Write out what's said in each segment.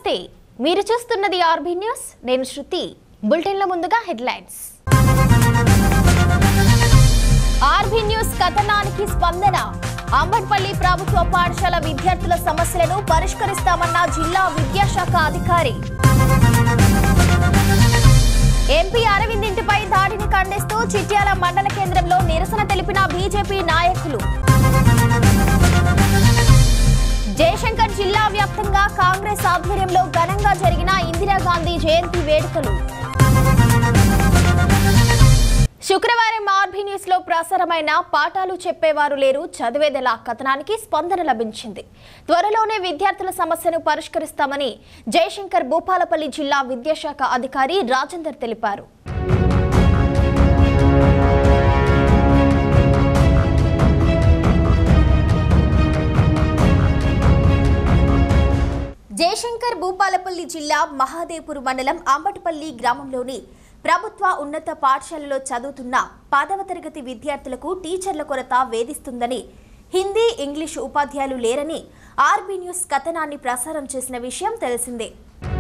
నమస్తే మీరు చూస్తున్నది ఆర్బీ న్యూస్ నేను శృతి బులెటిన్ల ముందుగా హెడ్లైన్స్ ఆర్బీ న్యూస్ కథనానికి స్పందన అంబట్పల్లి ప్రభుత్వ పాఠశాల విద్యార్థుల సమస్యలను పరిష్కరిస్తామన్న జిల్లా విద్యాశాఖ అధికారి ఎంపీ అరవింద్ ఇంటిపై దాడిని ఖండిస్తూ చిట్యాల మండల కేంద్రంలో నిరసన తెలిపిన బీజేపీ నాయకులు జయశంకర్ జిల్లా వ్యాప్తంగా కాంగ్రెస్ ఆధ్వర్యంలో ఘనంగా జరిగిన ఇందిరాగాంధీ జయంతి వేడుకలు శుక్రవారం ఆర్బీ న్యూస్ లో ప్రసారమైన పాఠాలు చెప్పేవారు లేరు చదివేదెలా కథనానికి స్పందన లభించింది త్వరలోనే విద్యార్థుల సమస్యను పరిష్కరిస్తామని జయశంకర్ భూపాలపల్లి జిల్లా విద్యాశాఖ అధికారి రాజేందర్ తెలిపారు జయశంకర్ భూపాలపల్లి జిల్లా మహాదేపూర్ మండలం అంబటిపల్లి గ్రామంలోని ప్రభుత్వ ఉన్నత పాఠశాలలో చదువుతున్న పదవ తరగతి విద్యార్థులకు టీచర్ల కొరత వేధిస్తుందని హిందీ ఇంగ్లీషు ఉపాధ్యాయులు లేరని ఆర్బీ న్యూస్ కథనాన్ని ప్రసారం చేసిన విషయం తెలిసిందే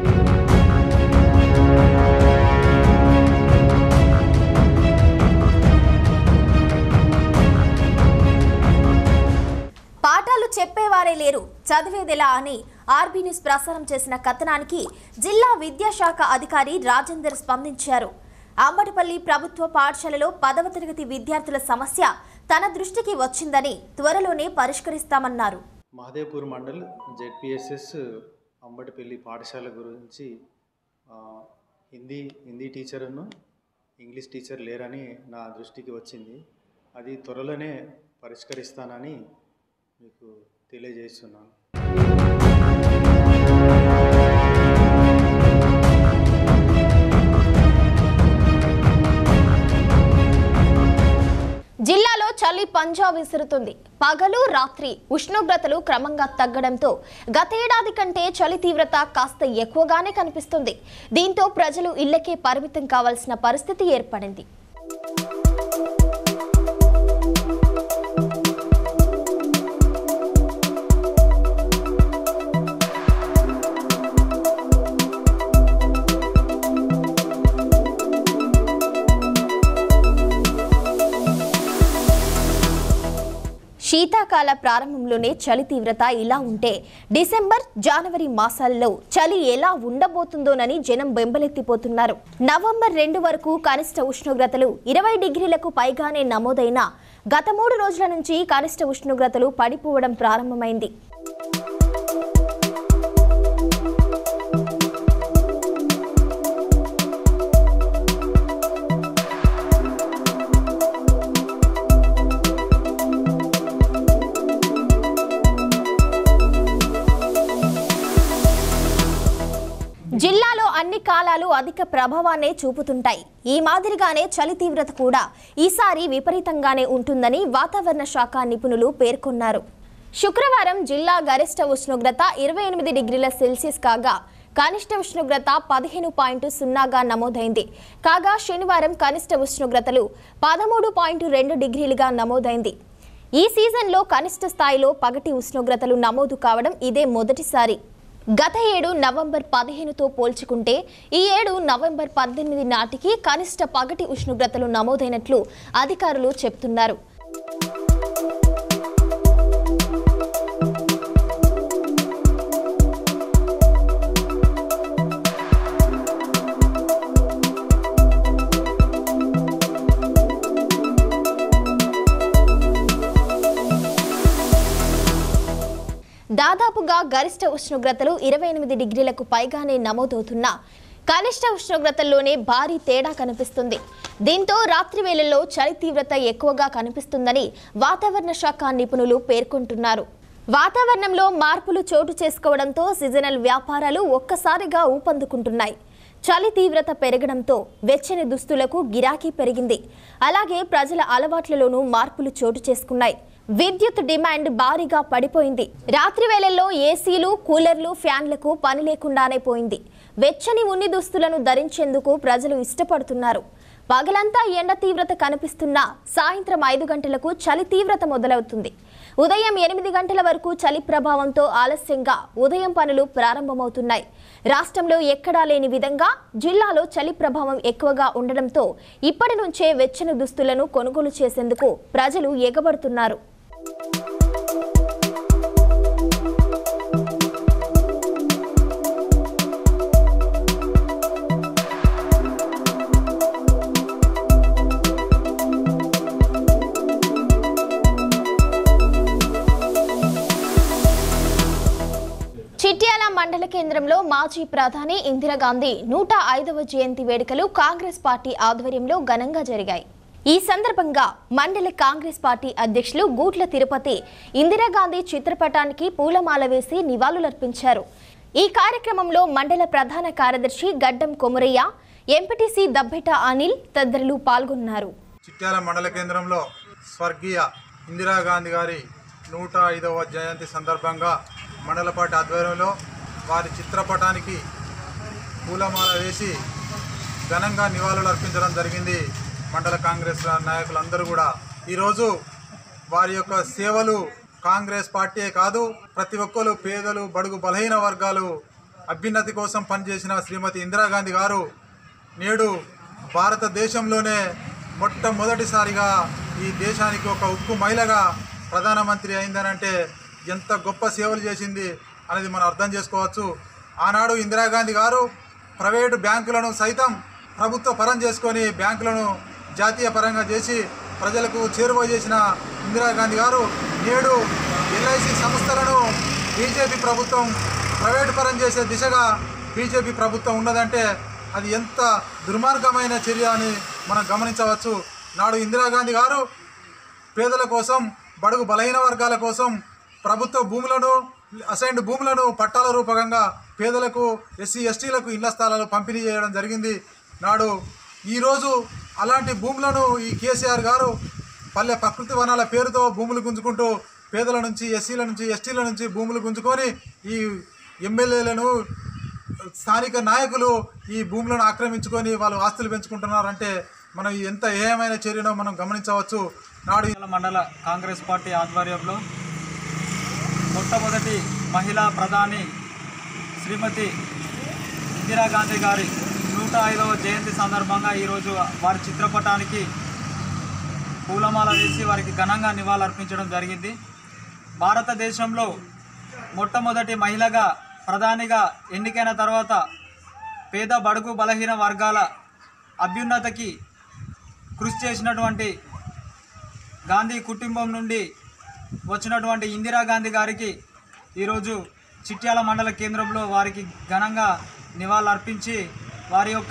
పాఠాలు చెప్పేవారే లేరు చదివేదెలా అని ఆర్బీ న్యూస్ ప్రసారం చేసిన కథనానికి జిల్లా విద్యాశాఖ అధికారి రాజేందర్ స్పందించారు అంబటిపల్లి ప్రభుత్వ పాఠశాలలో పదవ తరగతి విద్యార్థుల సమస్య తన దృష్టికి వచ్చిందని త్వరలోనే పరిష్కరిస్తామన్నారు మహదేవ్పూర్ మండల్ జెడ్పిఎస్ఎస్ అంబటిపల్లి పాఠశాల గురించి ఆ, హిందీ హిందీ టీచర్ను ఇంగ్లీష్ టీచర్ లేరని నా దృష్టికి వచ్చింది అది త్వరలోనే పరిష్కరిస్తానని మీకు తెలియజేస్తున్నాను జిల్లాలో చలి పంజా విసురుతుంది పగలు రాత్రి ఉష్ణోగ్రతలు క్రమంగా తగ్గడంతో గతేడాది కంటే చలి తీవ్రత కాస్త ఎక్కువగానే కనిపిస్తుంది దీంతో ప్రజలు ఇళ్లకే పరిమితం కావాల్సిన పరిస్థితి ఏర్పడింది శీతాకాల ప్రారంభంలోనే చలి తీవ్రత ఇలా ఉంటే డిసెంబర్ జనవరి మాసాల్లో చలి ఎలా ఉండబోతుందోనని జనం బెంబలెత్తిపోతున్నారు నవంబర్ రెండు వరకు కనిష్ట ఉష్ణోగ్రతలు ఇరవై డిగ్రీలకు పైగానే నమోదైన గత మూడు రోజుల నుంచి కనిష్ట ఉష్ణోగ్రతలు పడిపోవడం ప్రారంభమైంది జిల్లాలో అన్ని కాలాలు అధిక ప్రభావాన్నే చూపుతుంటాయి ఈ మాదిరిగానే చలి తీవ్రత కూడా ఈసారి విపరీతంగానే ఉంటుందని వాతావరణ శాఖ నిపుణులు పేర్కొన్నారు శుక్రవారం జిల్లా గరిష్ట ఉష్ణోగ్రత ఇరవై ఎనిమిది డిగ్రీల సెల్సియస్ కాగా కనిష్ట ఉష్ణోగ్రత పదిహేను పాయింట్ సున్నాగా నమోదైంది కాగా శనివారం కనిష్ట ఉష్ణోగ్రతలు పదమూడు పాయింట్ రెండు డిగ్రీలుగా నమోదైంది ఈ సీజన్లో కనిష్ట స్థాయిలో పగటి ఉష్ణోగ్రతలు నమోదు కావడం ఇదే మొదటిసారి గత ఏడు నవంబర్ పదిహేనుతో పోల్చుకుంటే ఈ ఏడు నవంబర్ పద్దెనిమిది నాటికి కనిష్ట పగటి ఉష్ణోగ్రతలు నమోదైనట్లు అధికారులు చెబుతున్నారు దాదాపుగా గరిష్ట ఉష్ణోగ్రతలు ఇరవై ఎనిమిది డిగ్రీలకు పైగానే నమోదవుతున్నా కనిష్ట ఉష్ణోగ్రతల్లోనే భారీ తేడా కనిపిస్తుంది దీంతో రాత్రి వేళల్లో చలి తీవ్రత ఎక్కువగా కనిపిస్తుందని వాతావరణ శాఖ నిపుణులు పేర్కొంటున్నారు వాతావరణంలో మార్పులు చోటు చేసుకోవడంతో సీజనల్ వ్యాపారాలు ఒక్కసారిగా ఊపందుకుంటున్నాయి చలి తీవ్రత పెరగడంతో వెచ్చని దుస్తులకు గిరాకీ పెరిగింది అలాగే ప్రజల అలవాట్లలోనూ మార్పులు చోటు చేసుకున్నాయి విద్యుత్ డిమాండ్ భారీగా పడిపోయింది రాత్రి వేళల్లో ఏసీలు కూలర్లు ఫ్యాన్లకు పని లేకుండానే పోయింది వెచ్చని ఉన్ని దుస్తులను ధరించేందుకు ప్రజలు ఇష్టపడుతున్నారు పగలంతా ఎండ తీవ్రత కనిపిస్తున్నా సాయంత్రం ఐదు గంటలకు చలి తీవ్రత మొదలవుతుంది ఉదయం ఎనిమిది గంటల వరకు చలి ప్రభావంతో ఆలస్యంగా ఉదయం పనులు ప్రారంభమవుతున్నాయి రాష్ట్రంలో ఎక్కడా లేని విధంగా జిల్లాలో చలి ప్రభావం ఎక్కువగా ఉండడంతో ఇప్పటి నుంచే వెచ్చని దుస్తులను కొనుగోలు చేసేందుకు ప్రజలు ఎగబడుతున్నారు చిట్యాల మండల కేంద్రంలో మాజీ ప్రధాని ఇందిరాగాంధీ నూట ఐదవ జయంతి వేడుకలు కాంగ్రెస్ పార్టీ ఆధ్వర్యంలో ఘనంగా జరిగాయి ఈ సందర్భంగా మండలి కాంగ్రెస్ పార్టీ అధ్యక్షులు గూట్ల తిరుపతి ఇందిరాగాంధీ చిత్రపటానికి పూలమాల వేసి నివాళులర్పించారు ఈ కార్యక్రమంలో మండల ప్రధాన కార్యదర్శి గడ్డం కొమురయ్య ఎంపీటీసీ దబ్బెట అనిల్ తదితరులు పాల్గొన్నారు చిట్యాల మండల కేంద్రంలో స్వర్గీయ ఇందిరాగాంధీ గారి నూట ఐదవ జయంతి సందర్భంగా మండల పార్టీ ఆధ్వర్యంలో వారి చిత్రపటానికి పూలమాల వేసి ఘనంగా నివాళులు అర్పించడం జరిగింది మండల కాంగ్రెస్ నాయకులందరూ కూడా ఈరోజు వారి యొక్క సేవలు కాంగ్రెస్ పార్టీయే కాదు ప్రతి ఒక్కరు పేదలు బడుగు బలహీన వర్గాలు అభ్యున్నతి కోసం పనిచేసిన శ్రీమతి ఇందిరాగాంధీ గారు నేడు భారతదేశంలోనే మొట్టమొదటిసారిగా ఈ దేశానికి ఒక ఉక్కు మహిళగా ప్రధానమంత్రి అయిందనంటే ఎంత గొప్ప సేవలు చేసింది అనేది మనం అర్థం చేసుకోవచ్చు ఆనాడు ఇందిరాగాంధీ గారు ప్రైవేటు బ్యాంకులను సైతం ప్రభుత్వ పరం చేసుకొని బ్యాంకులను జాతీయ పరంగా చేసి ప్రజలకు చేరువ చేసిన ఇందిరాగాంధీ గారు నేడు ఎల్ఐసి సంస్థలను బీజేపీ ప్రభుత్వం ప్రైవేటు పరం చేసే దిశగా బీజేపీ ప్రభుత్వం ఉన్నదంటే అది ఎంత దుర్మార్గమైన చర్య అని మనం గమనించవచ్చు నాడు ఇందిరాగాంధీ గారు పేదల కోసం బడుగు బలహీన వర్గాల కోసం ప్రభుత్వ భూములను అసైన్డ్ భూములను పట్టాల రూపకంగా పేదలకు ఎస్సీ ఎస్టీలకు ఇళ్ల స్థలాలు పంపిణీ చేయడం జరిగింది నాడు ఈరోజు అలాంటి భూములను ఈ కేసీఆర్ గారు పల్లె ప్రకృతి వనాల పేరుతో భూములు గుంజుకుంటూ పేదల నుంచి ఎస్సీల నుంచి ఎస్టీల నుంచి భూములు గుంజుకొని ఈ ఎమ్మెల్యేలను స్థానిక నాయకులు ఈ భూములను ఆక్రమించుకొని వాళ్ళు ఆస్తులు పెంచుకుంటున్నారంటే మనం ఎంత ఏమైన చర్యనో మనం గమనించవచ్చు నాడు మండల మండల కాంగ్రెస్ పార్టీ ఆధ్వర్యంలో మొట్టమొదటి మహిళా ప్రధాని శ్రీమతి ఇందిరాగాంధీ గారి నూట ఐదవ జయంతి సందర్భంగా ఈరోజు వారి చిత్రపటానికి పూలమాల వేసి వారికి ఘనంగా నివాళులర్పించడం జరిగింది భారతదేశంలో మొట్టమొదటి మహిళగా ప్రధానిగా ఎన్నికైన తర్వాత పేద బడుగు బలహీన వర్గాల అభ్యున్నతకి కృషి చేసినటువంటి గాంధీ కుటుంబం నుండి వచ్చినటువంటి ఇందిరాగాంధీ గారికి ఈరోజు చిట్యాల మండల కేంద్రంలో వారికి ఘనంగా నివాళులర్పించి వారి యొక్క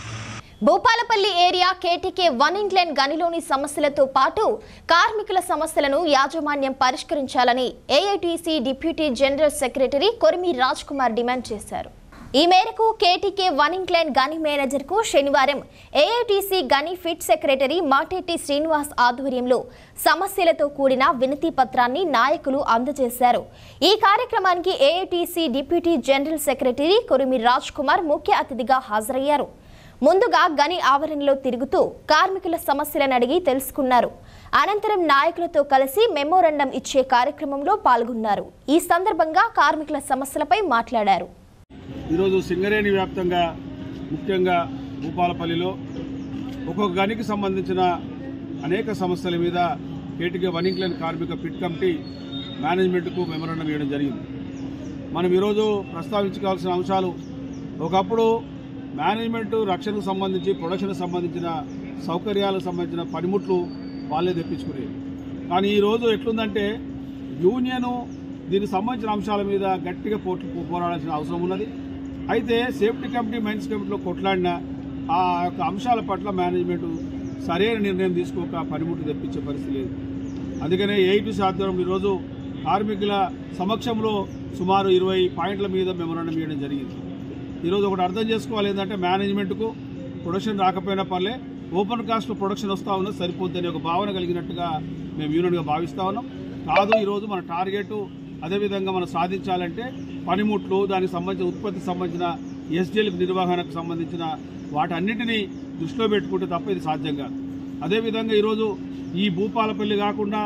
Bhupalpally area KTK one incline గనిలోని సమస్యలతో పాటు కార్మికుల సమస్యలను యాజమాన్యం పరిష్కరించాలని AITC deputy general secretary Korimi Raj Kumar demand చేశారు ఈ మేరకు కేటీకే వన్ ఇంగ్లాండ్ గని మేనేజర్కు శనివారం ఏఐటీసీ గని ఫిట్ సెక్రటరీ మాటెట్టి శ్రీనివాస్ ఆధ్వర్యంలో సమస్యలతో కూడిన వినతి పత్రాన్ని నాయకులు అందజేశారు ఈ కార్యక్రమానికి AITC deputy general secretary Korimi Raj Kumar ముఖ్య అతిథిగా హాజరయ్యారు ముందుగా గని ఆవరణలో తిరుగుతూ కార్మికుల సమస్యలను అడిగి తెలుసుకున్నారు అనంతరం నాయకులతో కలిసి మెమోరండం ఇచ్చే కార్యక్రమంలో పాల్గొన్నారు ఈ సందర్భంగా కార్మికుల సమస్యలపై మాట్లాడారు ఈరోజు సింగరేణి వ్యాప్తంగా ముఖ్యంగా భూపాలపల్లిలో ఒక్కొక్క గనికి సంబంధించిన అనేక సమస్యల మీద కేటీకే వన్ ఇంగ్లాండ్ కార్మిక పిట్ కమిటీ మేనేజ్మెంట్కు మెమోరండం ఇవ్వడం జరిగింది మనం ఈరోజు ప్రస్తావించుకోవాల్సిన అంశాలు ఒకప్పుడు మేనేజ్మెంట్ రక్షణకు సంబంధించి ప్రొడక్షన్కు సంబంధించిన సౌకర్యాలకు సంబంధించిన పనిముట్లు వాళ్ళే తెప్పించుకునేది కానీ ఈరోజు ఎట్లుందంటే యూనియను దీనికి సంబంధించిన అంశాల మీద గట్టిగా పోటీ పోరాడాల్సిన అవసరం ఉన్నది అయితే సేఫ్టీ కమిటీ మైన్స్ కమిటీలో కొట్లాడిన ఆ యొక్క అంశాల పట్ల మేనేజ్మెంట్ సరైన నిర్ణయం తీసుకోక పనిముట్లు తెప్పించే పరిస్థితి లేదు అందుకనే ఏఐటీసీ ఆధ్వర్యం ఈరోజు కార్మికుల సమక్షంలో సుమారు ఇరవై పాయింట్ల మీద మెమోరాండం ఇవ్వడం జరిగింది ఈరోజు ఒకటి అర్థం చేసుకోవాలి ఏంటంటే మేనేజ్మెంట్కు ప్రొడక్షన్ రాకపోయినా పర్లే ఓపెన్ కాస్ట్ ప్రొడక్షన్ వస్తూ ఉన్నది సరిపోద్దని ఒక భావన కలిగినట్టుగా మేము యూనియన్గా భావిస్తూ ఉన్నాం కాదు ఈరోజు మన టార్గెట్ అదేవిధంగా మనం సాధించాలంటే పనిముట్లు దానికి సంబంధించిన ఉత్పత్తికి సంబంధించిన ఎస్డీఎల్ నిర్వహణకు సంబంధించిన వాటన్నిటినీ దృష్టిలో పెట్టుకుంటే తప్ప ఇది సాధ్యం కాదు అదేవిధంగా ఈరోజు ఈ భూపాలపల్లి కాకుండా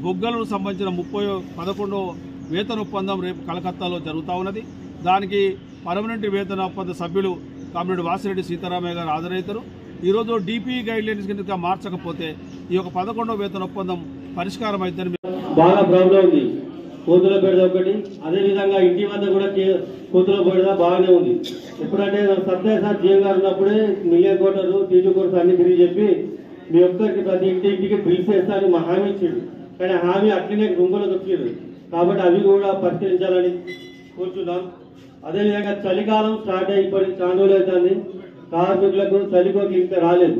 బొగ్గలకు సంబంధించిన ముప్పై పదకొండో వేతన ఒప్పందం రేపు కలకత్తాలో జరుగుతూ ఉన్నది దానికి పర్మనెంట్ వేతన ఒప్పంద సభ్యులు కామ్రేడ్ వాసిరెడ్డి సీతారామయ్య గారు హాజరవుతారు ఈరోజు డిపి గైడ్ లైన్స్ కింద మార్చకపోతే ఈ యొక్క పదకొండో వేతన ఒప్పందం పరిష్కారం అవుతుందని బాగా ప్రాబ్లం ఉంది కోతుల బెడద ఒకటి అదే విధంగా ఇంటి వద్ద కూడా కే- కోతుల బెడద బాగానే ఉంది ఎప్పుడంటే సత్య సార్ జీఎం గారు ఉన్నప్పుడే మిలియన్ కోటరు టీచూ కోర్స్ అన్ని తిరిగి చెప్పి మీ ఒక్కరికి ప్రతి ఇంటి ఇంటికి బిల్స్ వేస్తారని మా హామీ ఇచ్చిండు కానీ ఆ హామీ అట్లనే గుంపులో దొరికింది కాబట్టి అవి కూడా పరిష్కరించాలని కూర్చున్నాం అదేవిధంగా చలికాలం స్టార్ట్ అయ్యి ఇప్పటికి చాలా రోజులు అవుతుంది కార్మికులకు చలికోకి ఇంకా రాలేదు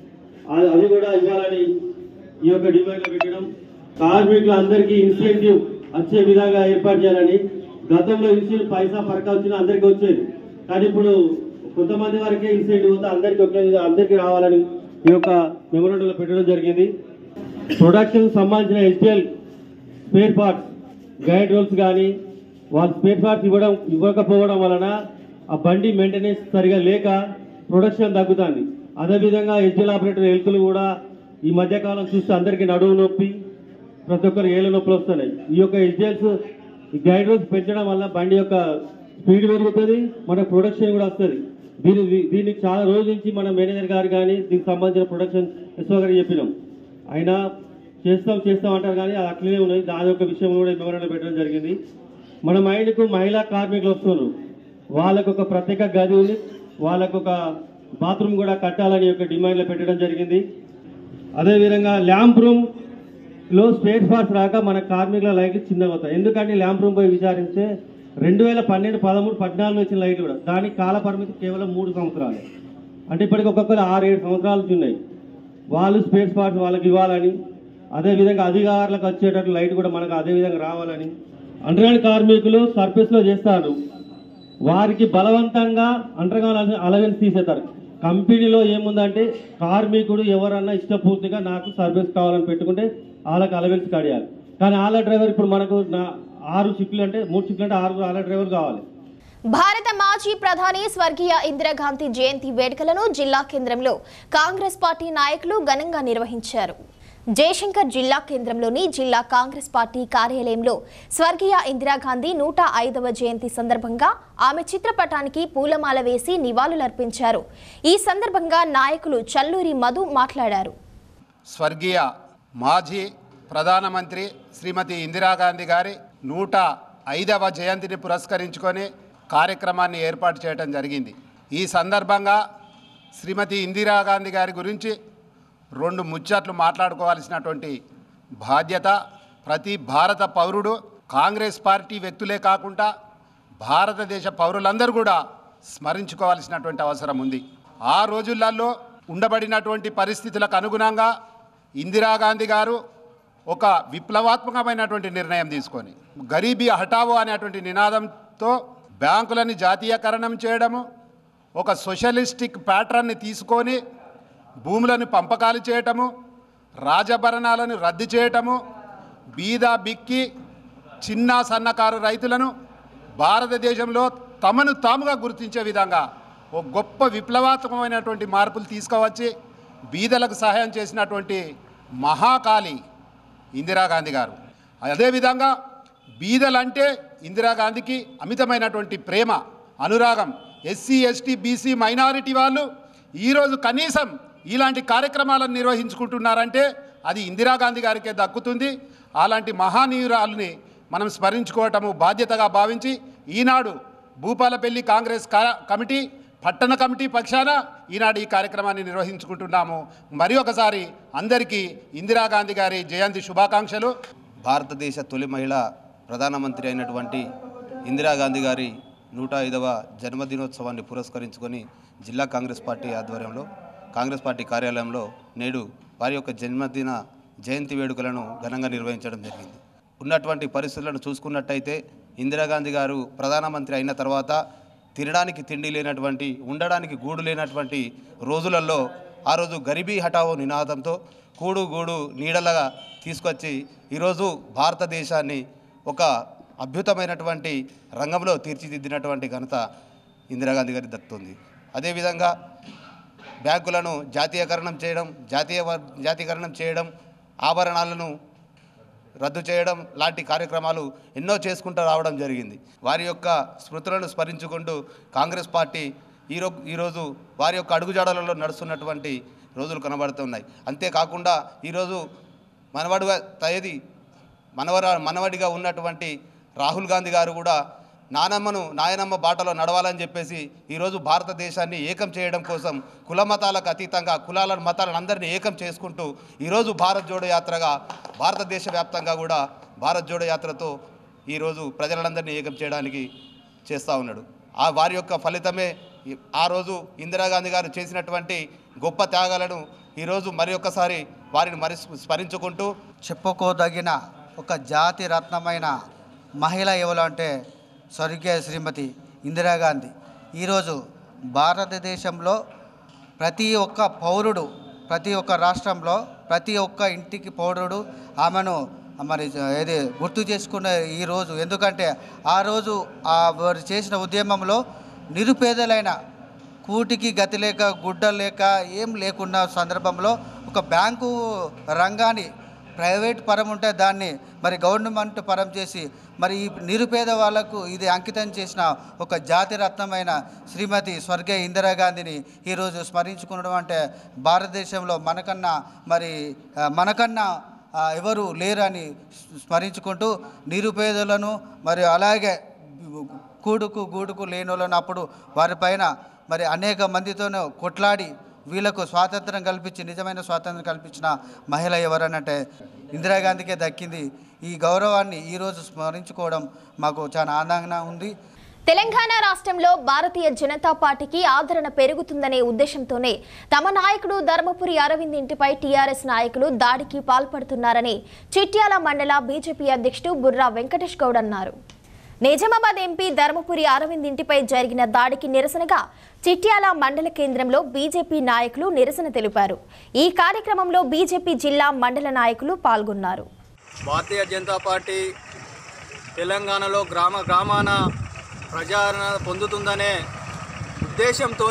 ఆ- అది కూడా ఇవ్వాలని ఈ యొక్క డిమాండ్ పెట్టడం కార్మికులందరికీ ఇన్సెంటివ్ వచ్చే విధంగా ఏర్పాటు చేయాలని గతంలో ఇన్సెంటివ్ పైసా పరక వచ్చిన అందరికీ వచ్చేది కానీ ఇప్పుడు కొంతమంది వరకే ఇన్సెంటివ్ వస్తే అందరికీ ఒకే విధంగా అందరికీ రావాలని ఈ యొక్క మెమోరండంలో పెట్టడం జరిగింది ప్రొడక్షన్ సంబంధించిన STL spare parts guide rolls కానీ వాళ్ళు స్పేర్ పార్ట్స్ ఇవ్వడం ఇవ్వకపోవడం వలన ఆ బండి మెయింటెనెన్స్ సరిగా లేక ప్రొడక్షన్ తగ్గుతుంది అదేవిధంగా ఎస్జిఎల్ ఆపరేటర్ హెల్త్లు కూడా ఈ మధ్యకాలం చూస్తే అందరికీ నడువు నొప్పి ప్రతి ఒక్కరు ఏళ్ళ నొప్పులు వస్తున్నాయి ఈ యొక్క ఎస్జిఎల్స్ ఈ గైడ్ రోల్స్ పెంచడం వల్ల బండి యొక్క స్పీడ్ పెరుగుతుంది మన ప్రొడక్షన్ కూడా వస్తుంది దీని దీనికి చాలా రోజుల నుంచి మన మేనేజర్ గారు కానీ దీనికి సంబంధించిన ప్రొడక్షన్ ఎస్ఓ గారికి చెప్పినాం అయినా చేస్తాం చేస్తాం అంటారు కానీ అది అట్లనే ఉన్నది దాని యొక్క విషయం కూడా మెమోరండం పెట్టడం జరిగింది మన మైండ్కు మహిళా కార్మికులు వస్తున్నారు వాళ్ళకు ఒక ప్రత్యేక గది ఉంది వాళ్ళకు ఒక బాత్రూమ్ కూడా కట్టాలని ఒక డిమాండ్లో పెట్టడం జరిగింది అదేవిధంగా ల్యాంప్ రూమ్ లో స్పేర్ పార్ట్స్ రాక మన కార్మికుల లైట్లు చిన్నగా అవుతాయి ఎందుకంటే ల్యాంప్ రూమ్ పోయి విచారిస్తే రెండు వేల పన్నెండు పదమూడు పద్నాలుగు వచ్చిన లైట్లు కూడా దానికి కాల పరిమితి కేవలం మూడు సంవత్సరాలే అంటే ఇప్పటికి ఒక్కొక్కరు ఆరు ఏడు సంవత్సరాలు నుంచి ఉన్నాయి వాళ్ళు స్పేర్ పార్ట్స్ వాళ్ళకి ఇవ్వాలని అదేవిధంగా అధికారులకు వచ్చేటట్లు లైట్ కూడా మనకు అదే విధంగా రావాలని అండర్గ్రౌండ్ కార్మికులు సర్ఫేస్లో చేస్తారు వారికి బలవంతంగా అండర్గ్రౌండ్ అలవెన్స్ తీసేస్తారు కంపెనీలో ఏముందంటే కార్మికుడు ఎవరన్నా ఇష్టపూర్తిగా నాకు సర్వీస్ కావాలని పెట్టుకుంటే వాళ్ళకి అలవెన్స్ కడియాలి కానీ ఆల డ్రైవర్ ఇప్పుడు మనకు నా ఆరు షిఫ్ట్లు అంటే మూడు షిఫ్ట్లు అంటే ఆరు ఆల డ్రైవర్ కావాలి భారత మాజీ ప్రధాని స్వర్గీయ ఇందిరాగాంధీ జయంతి వేడుకలను జిల్లా కేంద్రంలో కాంగ్రెస్ పార్టీ నాయకులు ఘనంగా నిర్వహించారు జయశంకర్ జిల్లా కేంద్రంలోని జిల్లా కాంగ్రెస్ పార్టీ కార్యాలయంలో స్వర్గీయ ఇందిరాగాంధీ నూట ఐదవ జయంతి సందర్భంగా ఆమె చిత్రపటానికి పూలమాల వేసి నివాళులర్పించారు ఈ సందర్భంగా నాయకులు చల్లూరి మధు మాట్లాడారు స్వర్గీయ మాజీ ప్రధానమంత్రి శ్రీమతి ఇందిరాగాంధీ గారి నూట ఐదవ జయంతిని పురస్కరించుకొని కార్యక్రమాన్ని ఏర్పాటు చేయడం జరిగింది ఈ సందర్భంగా శ్రీమతి ఇందిరాగాంధీ గారి గురించి రెండు ముచ్చట్లు మాట్లాడుకోవాల్సినటువంటి బాధ్యత ప్రతి భారత పౌరుడు కాంగ్రెస్ పార్టీ వ్యక్తులే కాకుండా భారతదేశ పౌరులందరూ కూడా స్మరించుకోవాల్సినటువంటి అవసరం ఉంది ఆ రోజులలో ఉండబడినటువంటి పరిస్థితులకు అనుగుణంగా ఇందిరాగాంధీ గారు ఒక విప్లవాత్మకమైనటువంటి నిర్ణయం తీసుకొని గరీబీ హఠావో అనేటువంటి నినాదంతో బ్యాంకులని జాతీయకరణం చేయడము ఒక సోషలిస్టిక్ ప్యాటర్న్ని తీసుకొని భూములను పంపకాలు చేయటము రాజభరణాలను రద్దు చేయటము బీద బిక్కి చిన్న సన్నకారు రైతులను భారతదేశంలో తమను తాముగా గుర్తించే విధంగా ఒక గొప్ప విప్లవాత్మకమైనటువంటి మార్పులు తీసుకువచ్చి బీదలకు సహాయం చేసినటువంటి మహాకాళి ఇందిరాగాంధీ గారు అదేవిధంగా బీదలంటే ఇందిరాగాంధీకి అమితమైనటువంటి ప్రేమ అనురాగం ఎస్సీ ఎస్టీ బీసీ మైనారిటీ వాళ్ళు ఈరోజు కనీసం ఇలాంటి కార్యక్రమాలను నిర్వహించుకుంటున్నారంటే అది ఇందిరాగాంధీ గారికే దక్కుతుంది అలాంటి మహానీయురాలని మనం స్మరించుకోవటము బాధ్యతగా భావించి ఈనాడు భూపాలపల్లి కాంగ్రెస్ కా- కమిటీ పట్టణ కమిటీ పక్షాన ఈనాడు ఈ కార్యక్రమాన్ని నిర్వహించుకుంటున్నాము మరి ఒకసారి అందరికీ ఇందిరాగాంధీ గారి జయంతి శుభాకాంక్షలు భారతదేశ తొలి మహిళ ప్రధానమంత్రి అయినటువంటి ఇందిరాగాంధీ గారి నూట ఐదవ జన్మదినోత్సవాన్ని పురస్కరించుకొని జిల్లా కాంగ్రెస్ పార్టీ ఆధ్వర్యంలో కాంగ్రెస్ పార్టీ కార్యాలయంలో నేడు వారి యొక్క జన్మదిన జయంతి వేడుకలను ఘనంగా నిర్వహించడం జరిగింది ఉన్నటువంటి పరిస్థితులను చూసుకున్నట్టయితే ఇందిరాగాంధీ గారు ప్రధానమంత్రి అయిన తర్వాత తినడానికి తిండి లేనటువంటి ఉండడానికి గూడు లేనటువంటి రోజులలో ఆ రోజు గరిబీ హఠావో నినాదంతో కూడు గూడు నీడలగా తీసుకొచ్చి ఈరోజు భారతదేశాన్ని ఒక అద్భుతమైనటువంటి రంగంలో తీర్చిదిద్దినటువంటి ఘనత ఇందిరాగాంధీ గారికి దక్కుతుంది అదేవిధంగా బ్యాంకులను జాతీయకరణం చేయడం జాతీయ జాతీయకరణం చేయడం ఆభరణాలను రద్దు చేయడం లాంటి కార్యక్రమాలు ఎన్నో చేసుకుంటూ రావడం జరిగింది వారి యొక్క స్మృతులను స్మరించుకుంటూ కాంగ్రెస్ పార్టీ ఈరో ఈరోజు వారి యొక్క అడుగుజాడలలో నడుస్తున్నటువంటి రోజులు కనబడుతున్నాయి అంతేకాకుండా ఈరోజు మనవడుగా తయది మనవర మనవడిగా ఉన్నటువంటి రాహుల్ గాంధీ గారు కూడా నానమ్మను నాయనమ్మ బాటలో నడవాలని చెప్పేసి ఈరోజు భారతదేశాన్ని ఏకం చేయడం కోసం కుల మతాలకు అతీతంగా కులాలను మతాలను అందరినీ ఏకం చేసుకుంటూ ఈరోజు భారత్ జోడో యాత్రగా భారతదేశ వ్యాప్తంగా కూడా భారత్ జోడో యాత్రతో ఈరోజు ప్రజలందరినీ ఏకం చేయడానికి చేస్తూ ఉన్నాడు ఆ వారి యొక్క ఫలితమే ఈ- ఆ రోజు ఇందిరాగాంధీ గారు చేసినటువంటి గొప్ప త్యాగాలను ఈరోజు మరి ఒక్కసారి వారిని మరి స్మరించుకుంటూ చెప్పుకోదగిన ఒక జాతి రత్నమైన మహిళ ఎవరు అంటే స్వర్గీయ శ్రీమతి ఇందిరాగాంధీ ఈరోజు భారతదేశంలో ప్రతి ఒక్క పౌరుడు ప్రతి ఒక్క రాష్ట్రంలో ప్రతి ఒక్క ఇంటికి పౌరుడు ఆమెను మరి ఏది గుర్తు చేసుకునే ఈ రోజు ఎందుకంటే ఆ రోజు ఆ వారు చేసిన ఉద్యమంలో నిరుపేదలైన కూటికి గతి లేక గుడ్డ లేక ఏం లేకున్న సందర్భంలో ఒక బ్యాంకు రంగాన్ని ప్రైవేట్ పరం ఉంటే దాన్ని మరి గవర్నమెంట్ పరం చేసి మరి ఈ నిరుపేద వాళ్లకు ఇది అంకితం చేసిన ఒక జాతి రత్నమైన శ్రీమతి స్వర్గీయ ఇందిరాగాంధీని ఈరోజు స్మరించుకునడం అంటే భారతదేశంలో మనకన్నా మరి ఆ, మనకన్నా ఆ, ఎవరు లేరని స్మరించుకుంటూ నిరుపేదలను మరి అలాగే కూడుకు గూడుకు లేని వాళ్ళను అప్పుడు వారిపైన మరి అనేక మందితోనూ కొట్లాడి వీళ్ళకు స్వాతంత్రం కల్పించి నిజమైన స్వాతంత్రం కల్పించిన మహిళ ఎవరనంటే ఇందిరాగాంధీకే దక్కింది ఈ గౌరవాన్ని ఈరోజు స్మరించుకోవడం మాకు చాలా ఆనందంగా ఉంది తెలంగాణ రాష్ట్రంలో భారతీయ జనతా పార్టీకి ఆదరణ పెరుగుతుందనే ఉద్దేశంతోనే తమ నాయకుడు ధర్మపురి అరవింద్ ఇంటిపై టీఆర్ఎస్ నాయకులు దాడికి పాల్పడుతున్నారని చిట్యాల మండల బీజేపీ అధ్యక్షుడు బుర్రా వెంకటేష్ గౌడ్ అన్నారు నిజామాబాద్ ఎంపీ ధర్మపురి అరవింద్ ఇంటిపై జరిగిన దాడికి నిరసనగా చిట్యాల మండల కేంద్రంలో బీజేపీ నాయకులు నిరసన తెలిపారు ఈ కార్యక్రమంలో బీజేపీ జిల్లా మండల నాయకులు పాల్గొన్నారు భారతీయ జనతా పార్టీ తెలంగాణలో గ్రామ గ్రామాన ప్రజాదరణ పొందుతుందనే ఉద్దేశంతో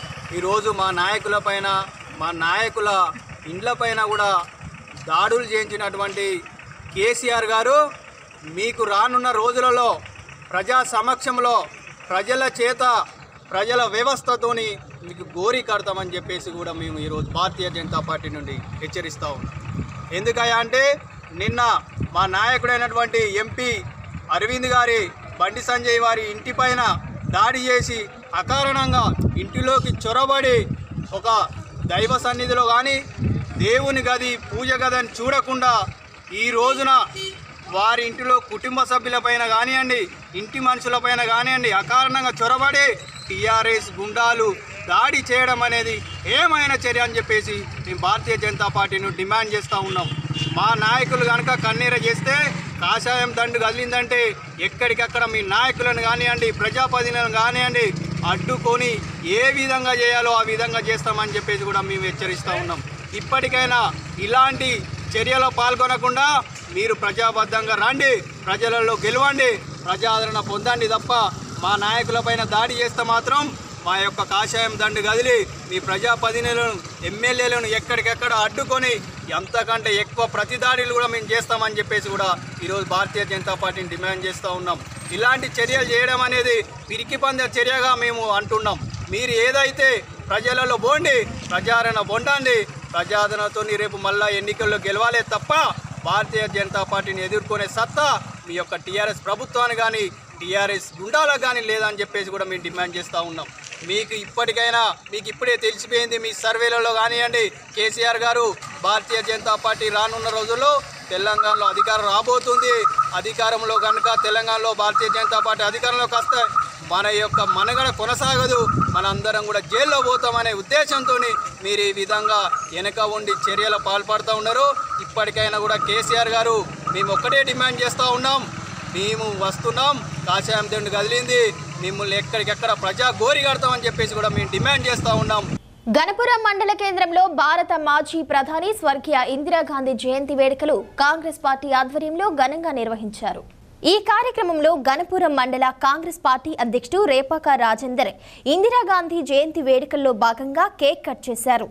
ఈరోజు మా నాయకులపైన మా నాయకుల ఇండ్లపైన కూడా దాడులు చేయించినటువంటి కేసీఆర్ గారు మీకు రానున్న రోజులలో ప్రజా సమక్షంలో ప్రజల చేత ప్రజల వ్యవస్థతోని మీకు గోరి కడతామని చెప్పేసి కూడా మేము ఈరోజు భారతీయ జనతా పార్టీ నుండి హెచ్చరిస్తూ ఉన్నాం ఎందుకయ్యా అంటే నిన్న మా నాయకుడైనటువంటి ఎంపీ అరవింద్ గారి బండి సంజయ్ వారి ఇంటిపైన దాడి చేసి అకారణంగా ఇంటిలోకి చొరబడి ఒక దైవ సన్నిధిలో కానీ దేవుని గది పూజ గదని చూడకుండా ఈ రోజున వారి ఇంటిలో కుటుంబ సభ్యులపైన కానివ్వండి ఇంటి మనుషులపైన కానివ్వండి అకారణంగా చొరబడి టీఆర్ఎస్ గుండాలు దాడి చేయడం అనేది ఏమైనా చర్య అని చెప్పేసి మేము భారతీయ జనతా పార్టీని డిమాండ్ చేస్తూ ఉన్నాం మా నాయకులు కనుక కన్నీర చేస్తే కాషాయం దండు కదిలిందంటే ఎక్కడికక్కడ మీ నాయకులను కానివ్వండి ప్రజాప్రతినిధులను కానివ్వండి అడ్డుకొని ఏ విధంగా చేయాలో ఆ విధంగా చేస్తామని చెప్పేసి కూడా మేము హెచ్చరిస్తూ ఉన్నాం ఇప్పటికైనా ఇలాంటి చర్యలో పాల్గొనకుండా మీరు ప్రజాబద్ధంగా రండి ప్రజలలో గెలవండి ప్రజాదరణ పొందండి తప్ప మా నాయకులపైన దాడి చేస్తే మాత్రం మా యొక్క కాషాయం దండు కదిలి మీ ప్రజాప్రతినిధులను ఎమ్మెల్యేలను ఎక్కడికెక్కడ అడ్డుకొని ఎంతకంటే ఎక్కువ ప్రతిదాడులు కూడా మేము చేస్తామని చెప్పేసి కూడా ఈరోజు భారతీయ జనతా పార్టీని డిమాండ్ చేస్తూ ఉన్నాం ఇలాంటి చర్యలు చేయడం అనేది పిరికి పంద చర్యగా మేము అంటున్నాం మీరు ఏదైతే ప్రజలలో బోండి ప్రజాదరణ బొండండి ప్రజాదరణతో రేపు మళ్ళా ఎన్నికల్లో గెలవాలే తప్ప భారతీయ జనతా పార్టీని ఎదుర్కొనే సత్తా మీ యొక్క టీఆర్ఎస్ ప్రభుత్వాన్ని కానీ టీఆర్ఎస్ గుండాలకు కానీ లేదని చెప్పేసి కూడా మేము డిమాండ్ చేస్తూ ఉన్నాం మీకు ఇప్పటికైనా మీకు ఇప్పుడే తెలిసిపోయింది మీ సర్వేలలో కానివ్వండి కేసీఆర్ గారు భారతీయ జనతా పార్టీ రానున్న రోజుల్లో తెలంగాణలో అధికారం రాబోతుంది అధికారంలో కనుక తెలంగాణలో భారతీయ జనతా పార్టీ అధికారంలోకి వస్తే మన యొక్క మనగడ కొనసాగదు మనందరం కూడా జైల్లో పోతామనే ఉద్దేశంతో మీరు ఈ విధంగా వెనక ఉండి చర్యలు పాల్పడుతూ ఉన్నారు ఇప్పటికైనా కూడా కేసీఆర్ గారు మేము ఒక్కటే డిమాండ్ చేస్తూ ఉన్నాం మేము వస్తున్నాం కాషాయం దండు కదిలింది మిమ్మల్ని ఎక్కడికెక్కడ ప్రజా గోరి కడతామని చెప్పేసి కూడా మేము డిమాండ్ చేస్తూ ఉన్నాం గణపురం మండల కేంద్రంలో భారత మాజీ ప్రధాని స్వర్గీయ ఇందిరాగాంధీ జయంతి వేడుకలు కాంగ్రెస్ పార్టీ ఆధ్వర్యంలో ఘనంగా నిర్వహించారు ఈ కార్యక్రమంలో గణపురం మండల కాంగ్రెస్ పార్టీ అధ్యక్షుడు రేపాక రాజేందర్ ఇందిరాగాంధీ జయంతి వేడుకల్లో భాగంగా కేక్ కట్ చేశారు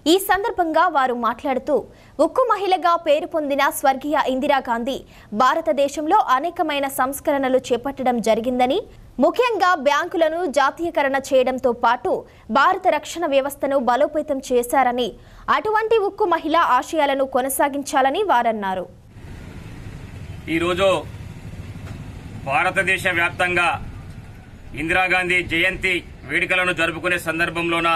ఈ సందర్భంగా వారు మాట్లాడుతూ ఉక్కు మహిళగా పేరు పొందిన స్వర్గీయ ఇందిరాగాంధీ భారతదేశంలో అనేకమైన సంస్కరణలు చేపట్టడం జరిగిందని ముఖ్యంగా బ్యాంకులను జాతీయకరణ చేయడంతో పాటు భారత రక్షణ వ్యవస్థను బలోపేతం చేశారని అటువంటి ఉక్కు మహిళ ఆశయాలను కొనసాగించాలని వారన్నారు ఈరోజు భారతదేశ వ్యాప్తంగా ఇందిరాగాంధీ జయంతి వేడుకలను జరుపుకునే సందర్భంలోన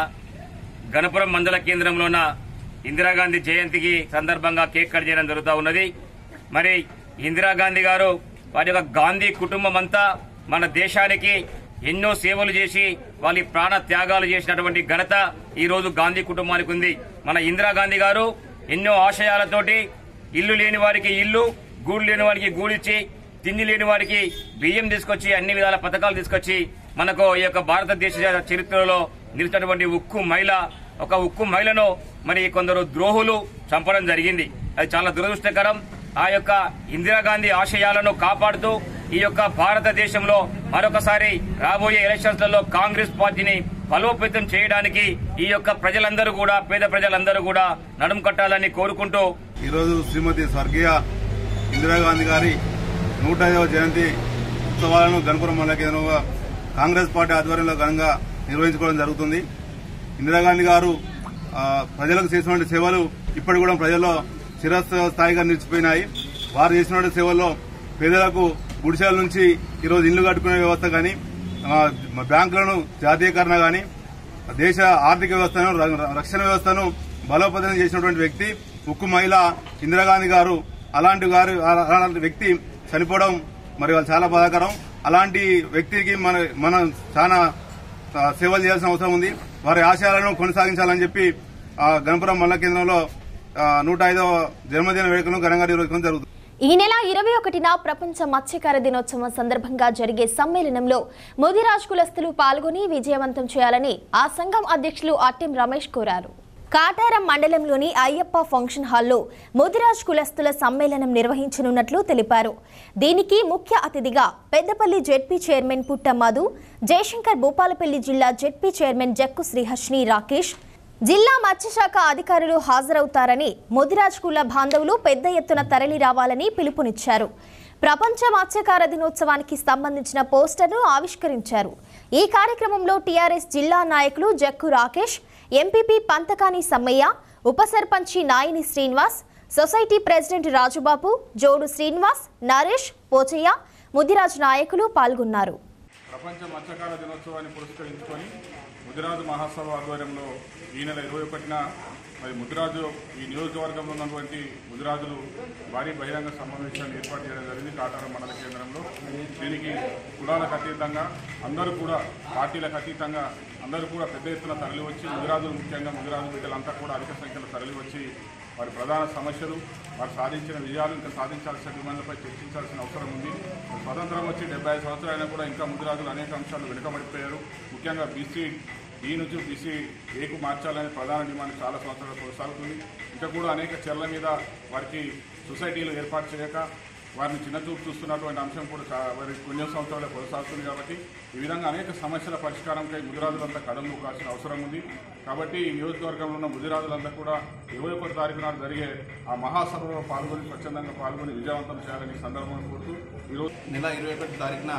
గణపురం మండల కేంద్రంలోన ఇందిరాగాంధీ జయంతికి సందర్భంగా కేక్ కట్ చేయడం జరుగుతూ ఉన్నది మరి ఇందిరాగాంధీ గారు వారి యొక్క గాంధీ కుటుంబం అంతా మన దేశానికి ఎన్నో సేవలు చేసి వాళ్ళ ప్రాణ త్యాగాలు చేసినటువంటి ఘనత ఈ రోజు గాంధీ కుటుంబానికి ఉంది మన ఇందిరాగాంధీ గారు ఎన్నో ఆశయాలతోటి ఇల్లు లేని వారికి ఇల్లు గూడు లేని వారికి గూడిచ్చి తిండి లేని వారికి బియ్యం తీసుకొచ్చి అన్ని విధాల పథకాలు తీసుకొచ్చి మనకు ఈ యొక్క భారతదేశ చరిత్రలో నిలిచినటువంటి ఉక్కు మహిళ ఒక ఉక్కు మహిళను మరి కొందరు ద్రోహులు చంపడం జరిగింది అది చాలా దురదృష్టకరం ఆ యొక్క ఇందిరాగాంధీ ఆశయాలను కాపాడుతూ ఈ యొక్క భారతదేశంలో మరొకసారి రాబోయే ఎలక్షన్స్లలో కాంగ్రెస్ పార్టీని బలోపేతం చేయడానికి ఈ యొక్క ప్రజలందరూ కూడా పేద ప్రజలందరూ కూడా నడుం కట్టాలని కోరుకుంటూ ఈరోజు శ్రీమతి స్వర్గీయ ఇందిరాగాంధీ గారి నూట ఐదవ జయంతి ఉత్సవాలను గణపురం మండల కేంద్రంగా కాంగ్రెస్ పార్టీ ఆధ్వర్యంలో ఘనంగా నిర్వహించుకోవడం జరుగుతుంది ఇందిరాగాంధీ గారు ఆ, ప్రజలకు చేసినటువంటి సేవలు ఇప్పటి కూడా ప్రజల్లో చిరస్థాయిగా నిలిచిపోయినాయి వారు చేసినటువంటి సేవల్లో పేదలకు గుడిసెల నుంచి ఈరోజు ఇల్లు కట్టుకునే వ్యవస్థ కానీ బ్యాంకులను జాతీయకరణ కానీ దేశ ఆర్థిక వ్యవస్థను ర- రక్షణ వ్యవస్థను బలోపేతం చేసినటువంటి వ్యక్తి ఉక్కు మహిళ ఇందిరాగాంధీ గారు అలాంటి గారు అలా- అలాంటి వ్యక్తి చనిపోవడం మరి వాళ్ళు చాలా బాధాకరం అలాంటి వ్యక్తికి మన మనం చాలా ఆ, సేవలు చేయాల్సిన అవసరం ఉంది వారి ఆశయాలను కొనసాగించాలని చెప్పి ఆ, గణపురం మండల కేంద్రంలో ఆ, నూట ఐదవ జన్మదిన వేడుకలను ఘనంగా నిర్వహించడం జరుగుతుంది ఈ నెల ఇరవై ఒకటిన ప్రపంచ మత్స్యకార దినోత్సవం సందర్భంగా జరిగే సమ్మేళనంలో ముదిరాజ్ కులస్తులు పాల్గొని విజయవంతం చేయాలని ఆ సంఘం అధ్యక్షులు అట్టెం రమేష్ కోరారు కాటారం మండలంలోని అయ్యప్ప ఫంక్షన్ హాల్లో ముదిరాజ్ కులస్తుల సమ్మేళనం నిర్వహించనున్నట్లు తెలిపారు దీనికి ముఖ్య అతిథిగా పెద్దపల్లి జెడ్పీ చైర్మన్ పుట్ట మధు జయశంకర్ భూపాలపల్లి జిల్లా జెడ్పీ చైర్మన్ జక్కు శ్రీహర్షిని రాకేష్ జిల్లా మత్స్యశాఖ అధికారులు హాజరవుతారని ముదిరాజ్ కుల బాంధవులు పెద్ద ఎత్తున తరలి రావాలని పిలుపునిచ్చారు ప్రపంచ మత్స్యకార దినోత్సవానికి సంబంధించిన పోస్టర్ను ఆవిష్కరించారు ఈ కార్యక్రమంలో టీఆర్ఎస్ జిల్లా నాయకులు జక్కు రాకేష్ ఎంపీపీ పంతకాని సమ్మయ్య ఉప సర్పంచి నాయిని శ్రీనివాస్ సొసైటీ ప్రెసిడెంట్ రాజుబాబు జోడు శ్రీనివాస్ నరేష్ పోచయ్య ముదిరాజ్ నాయకులు పాల్గొన్నారు ప్రపంచ మత్స్యకార దినోత్సవాన్ని పురస్కరించుకొని ముదిరాజు మహాసభ ఆధ్వర్యంలో ఈ నెల ఇరవై ఒకటిన మరి ముదిరాజు ఈ నియోజకవర్గంలో ఉన్నటువంటి ముదిరాజులు భారీ బహిరంగ సమావేశాన్ని ఏర్పాటు చేయడం జరిగింది కాటారం మండల కేంద్రంలో దీనికి కులాలకు అతీతంగా అందరూ కూడా పార్టీలకు అతీతంగా అందరూ కూడా పెద్ద ఎత్తున తరలి వచ్చి ముదిరాజులు ముఖ్యంగా ముదిరాజు బిడ్డలంతా కూడా అధిక సంఖ్యలో తరలి వచ్చి వారి ప్రధాన సమస్యలు వారు సాధించిన విజయాలు ఇంకా సాధించాల్సిన డిమాండ్లపై చర్చించాల్సిన అవసరం ఉంది స్వతంత్రం వచ్చి డెబ్బై ఐదు సంవత్సరాలైనా కూడా ఇంకా ముదిరాజులు అనేక అంశాలు వెనుకబడిపోయారు ముఖ్యంగా బీసీ ఈ నుంచి బీసీ ఏకు మార్చాలనే ప్రధాన డిమాండ్ చాలా సంవత్సరాలు కొనసాగుతుంది ఇంకా కూడా అనేక చర్ల మీద వారికి సొసైటీలు ఏర్పాటు చేయక వారిని చిన్నచూపు చూస్తున్నటువంటి అంశం కూడా చా- వారి కొన్ని సంవత్సరాలు కొనసాగుతుంది కాబట్టి ఈ విధంగా అనేక సమస్యల పరిష్కారంకై ముదిరాజులంతా కదం నొక్కాల్సిన అవసరం ఉంది కాబట్టి ఈ నియోజకవర్గంలో ఉన్న ముదిరాజులంతా కూడా ఇరవై ఒకటి తారీఖు నాడు జరిగే ఆ మహాసభలో పాల్గొని స్వచ్ఛందంగా పాల్గొని విజయవంతం చేయాలని ఈ సందర్భంగా కోరుతూ ఈరోజు నెల ఇరవై ఒకటి తారీఖున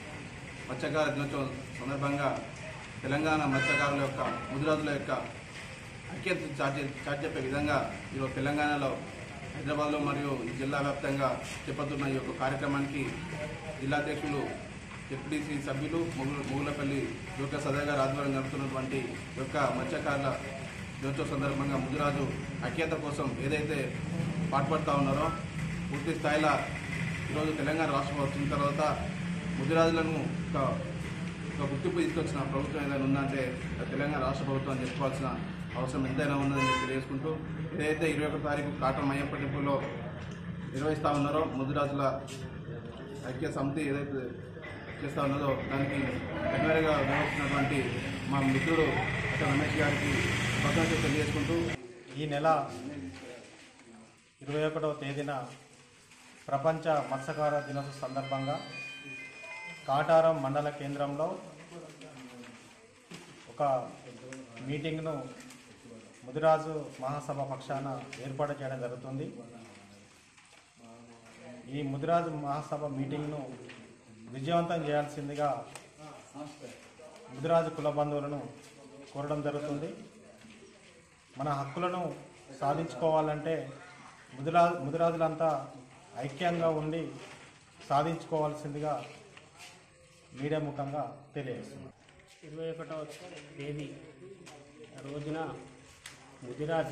మత్స్యకార దినోత్సవం సందర్భంగా తెలంగాణ మత్స్యకారుల యొక్క ముదిరాజుల యొక్క ఐక్యత చాటి చాటి చెప్పే విధంగా ఈరోజు తెలంగాణలో హైదరాబాద్లో మరియు ఈ జిల్లా వ్యాప్తంగా చేపడుతున్న ఈ యొక్క కార్యక్రమానికి జిల్లా అధ్యక్షులు ఎఫ్డిసి సభ్యులు ముగ్గుల ముగులపల్లి జోక సదయ గారు ఆధ్వర్యం జరుగుతున్నటువంటి ఈ యొక్క మత్స్యకారుల దినోత్సవ సందర్భంగా ముదిరాజు ఐక్యత కోసం ఏదైతే పాటుపడుతూ ఉన్నారో పూర్తి స్థాయిలో ఈరోజు తెలంగాణ రాష్ట్రం వచ్చిన తర్వాత ముదిరాజులను ఒక ఒక గుర్తింపు తీసుకొచ్చిన ప్రభుత్వం ఏదైనా ఉందంటే అది తెలంగాణ రాష్ట్ర ప్రభుత్వం అని చెప్పుకోవాల్సిన అవసరం ఎంతైనా ఉందని చెప్పి తెలియజేసుకుంటూ ఏదైతే ఇరవై ఒకటో తారీఖు కాటం అయ్యప్ప టెంపుల్లో నిర్వహిస్తూ ఉన్నారో ముదిరాజుల ఐక్య సమితి ఏదైతే చేస్తూ ఉన్నదో దానికి రెగ్యులర్గా నిర్వహిస్తున్నటువంటి మా మిత్రుడు డాక్టర్ రమేష్ గారికి శుభాకాంక్షలు తెలియజేసుకుంటూ ఈ నెల ఇరవై ఒకటవ తేదీన ప్రపంచ మత్స్యకార దినోత్సవ సందర్భంగా కాటారం మండల కేంద్రంలో ఒక మీటింగ్ను ముదిరాజు మహాసభ పక్షాన ఏర్పాటు చేయడం జరుగుతుంది ఈ ముదిరాజు మహాసభ మీటింగ్ను విజయవంతం చేయాల్సిందిగా ముదిరాజు కుల బంధువులను కోరడం జరుగుతుంది మన హక్కులను సాధించుకోవాలంటే ముదిరా ముదిరాజులంతా ఐక్యంగా ఉండి సాధించుకోవాల్సిందిగా మీడియా ముఖంగా తెలియజేస్తున్నాం ఇరవై ఒకటవ తేదీ రోజున ముదిరాజ్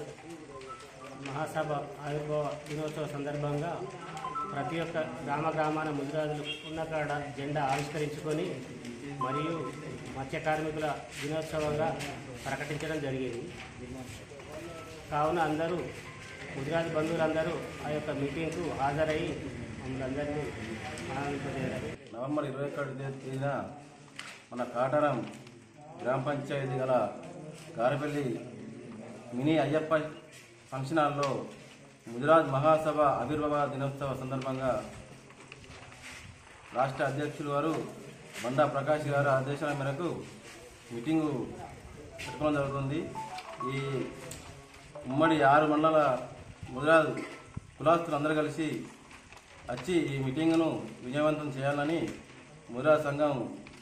మహాసభ ఆవిర్భావ దినోత్సవ సందర్భంగా ప్రతి ఒక్క గ్రామ గ్రామాన ముదిరాజులు ఉన్న కాడ జెండా ఆవిష్కరించుకొని మరియు మత్స్య కార్మికుల దినోత్సవంగా ప్రకటించడం జరిగింది కావున అందరూ ముదిరాజు బంధువులందరూ ఆ యొక్క మీటింగ్కు హాజరయ్యి మమ్మల్ని అందరినీ ఆనందింపజేయాలి నవంబర్ ఇరవై ఒకటి తేదీన మన కాటారం గ్రామ పంచాయతీ గల గారపల్లి మినీ అయ్యప్ప ఫంక్షన్ హాల్లో ముదిరాజ్ మహాసభ ఆవిర్భావ దినోత్సవ సందర్భంగా రాష్ట్ర అధ్యక్షులు వారు బండా ప్రకాష్ గారి ఆదేశాల మేరకు మీటింగు పెట్టుకోవడం జరుగుతుంది ఈ ఉమ్మడి ఆరు మండల ముదిరాజ్ కులాస్తులు అందరూ కలిసి వచ్చి ఈ మీటింగ్ను విజయవంతం చేయాలని ముదిరాజ్ సంఘం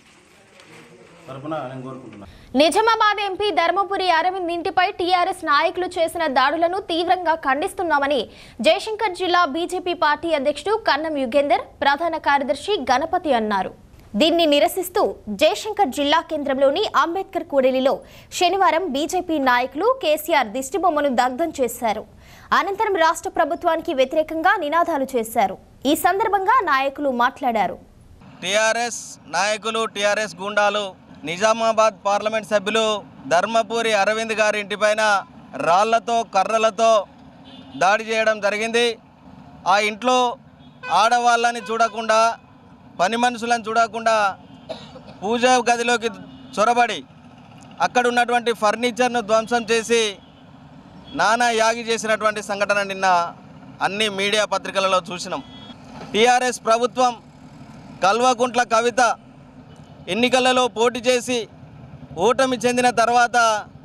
తరపున నేను కోరుకుంటున్నాను నిజామాబాద్ ఎంపీ ధర్మపురి అరవింద్ ఇంటిపై టీఆర్ఎస్ నాయకులు చేసిన దాడులను తీవ్రంగా ఖండిస్తున్నామని జయశంకర్ జిల్లా బీజేపీ పార్టీ అధ్యక్షుడు కన్నం యుగేందర్ ప్రధాన కార్యదర్శి గణపతి అన్నారు దీన్ని నిరసిస్తూ జయశంకర్ జిల్లా కేంద్రంలోని అంబేద్కర్ కూడలిలో శనివారం బీజేపీ నాయకులు కేసీఆర్ దిష్టిబొమ్మను దగ్ధం చేశారు అనంతరం రాష్ట్ర ప్రభుత్వానికి వ్యతిరేకంగా నినాదాలు చేశారు ఈ సందర్భంగా నాయకులు మాట్లాడారు టీఆర్ఎస్ నాయకులు టీఆర్ఎస్ గుండాలు నిజామాబాద్ పార్లమెంట్ సభ్యులు ధర్మపురి అరవింద్ గారి ఇంటిపైన రాళ్లతో కర్రలతో దాడి చేయడం జరిగింది ఆ ఇంట్లో ఆడవాళ్ళని చూడకుండా పని మనుషులను చూడకుండా పూజ గదిలోకి చొరబడి అక్కడ ఉన్నటువంటి ఫర్నిచర్ను ధ్వంసం చేసి నానా యాగి చేసినటువంటి సంఘటన నిన్న అన్ని మీడియా పత్రికలలో చూసినాం టీఆర్ఎస్ ప్రభుత్వం కల్వకుంట్ల కవిత ఎన్నికలలో పోటీ చేసి ఓటమి చెందిన తర్వాత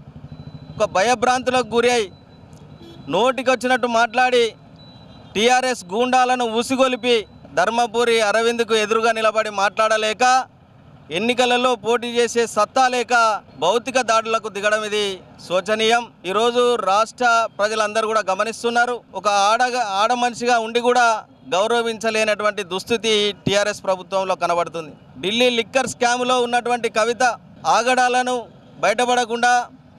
ఒక భయభ్రాంతులకు గురి అయి నోటికొచ్చినట్టు మాట్లాడి టీఆర్ఎస్ గూండాలను ఉసిగొలిపి ధర్మపురి అరవింద్కు ఎదురుగా నిలబడి మాట్లాడలేక ఎన్నికలలో పోటీ చేసే సత్తా లేక భౌతిక దాడులకు దిగడం ఇది శోచనీయం ఈరోజు రాష్ట్ర ప్రజలందరూ కూడా గమనిస్తున్నారు ఒక ఆడ ఆడ మనిషిగా ఉండి కూడా గౌరవించలేనటువంటి దుస్థితి టీఆర్ఎస్ ప్రభుత్వంలో కనబడుతుంది ఢిల్లీ లిక్కర్ స్కామ్లో ఉన్నటువంటి కవిత ఆగడాలను బయటపడకుండా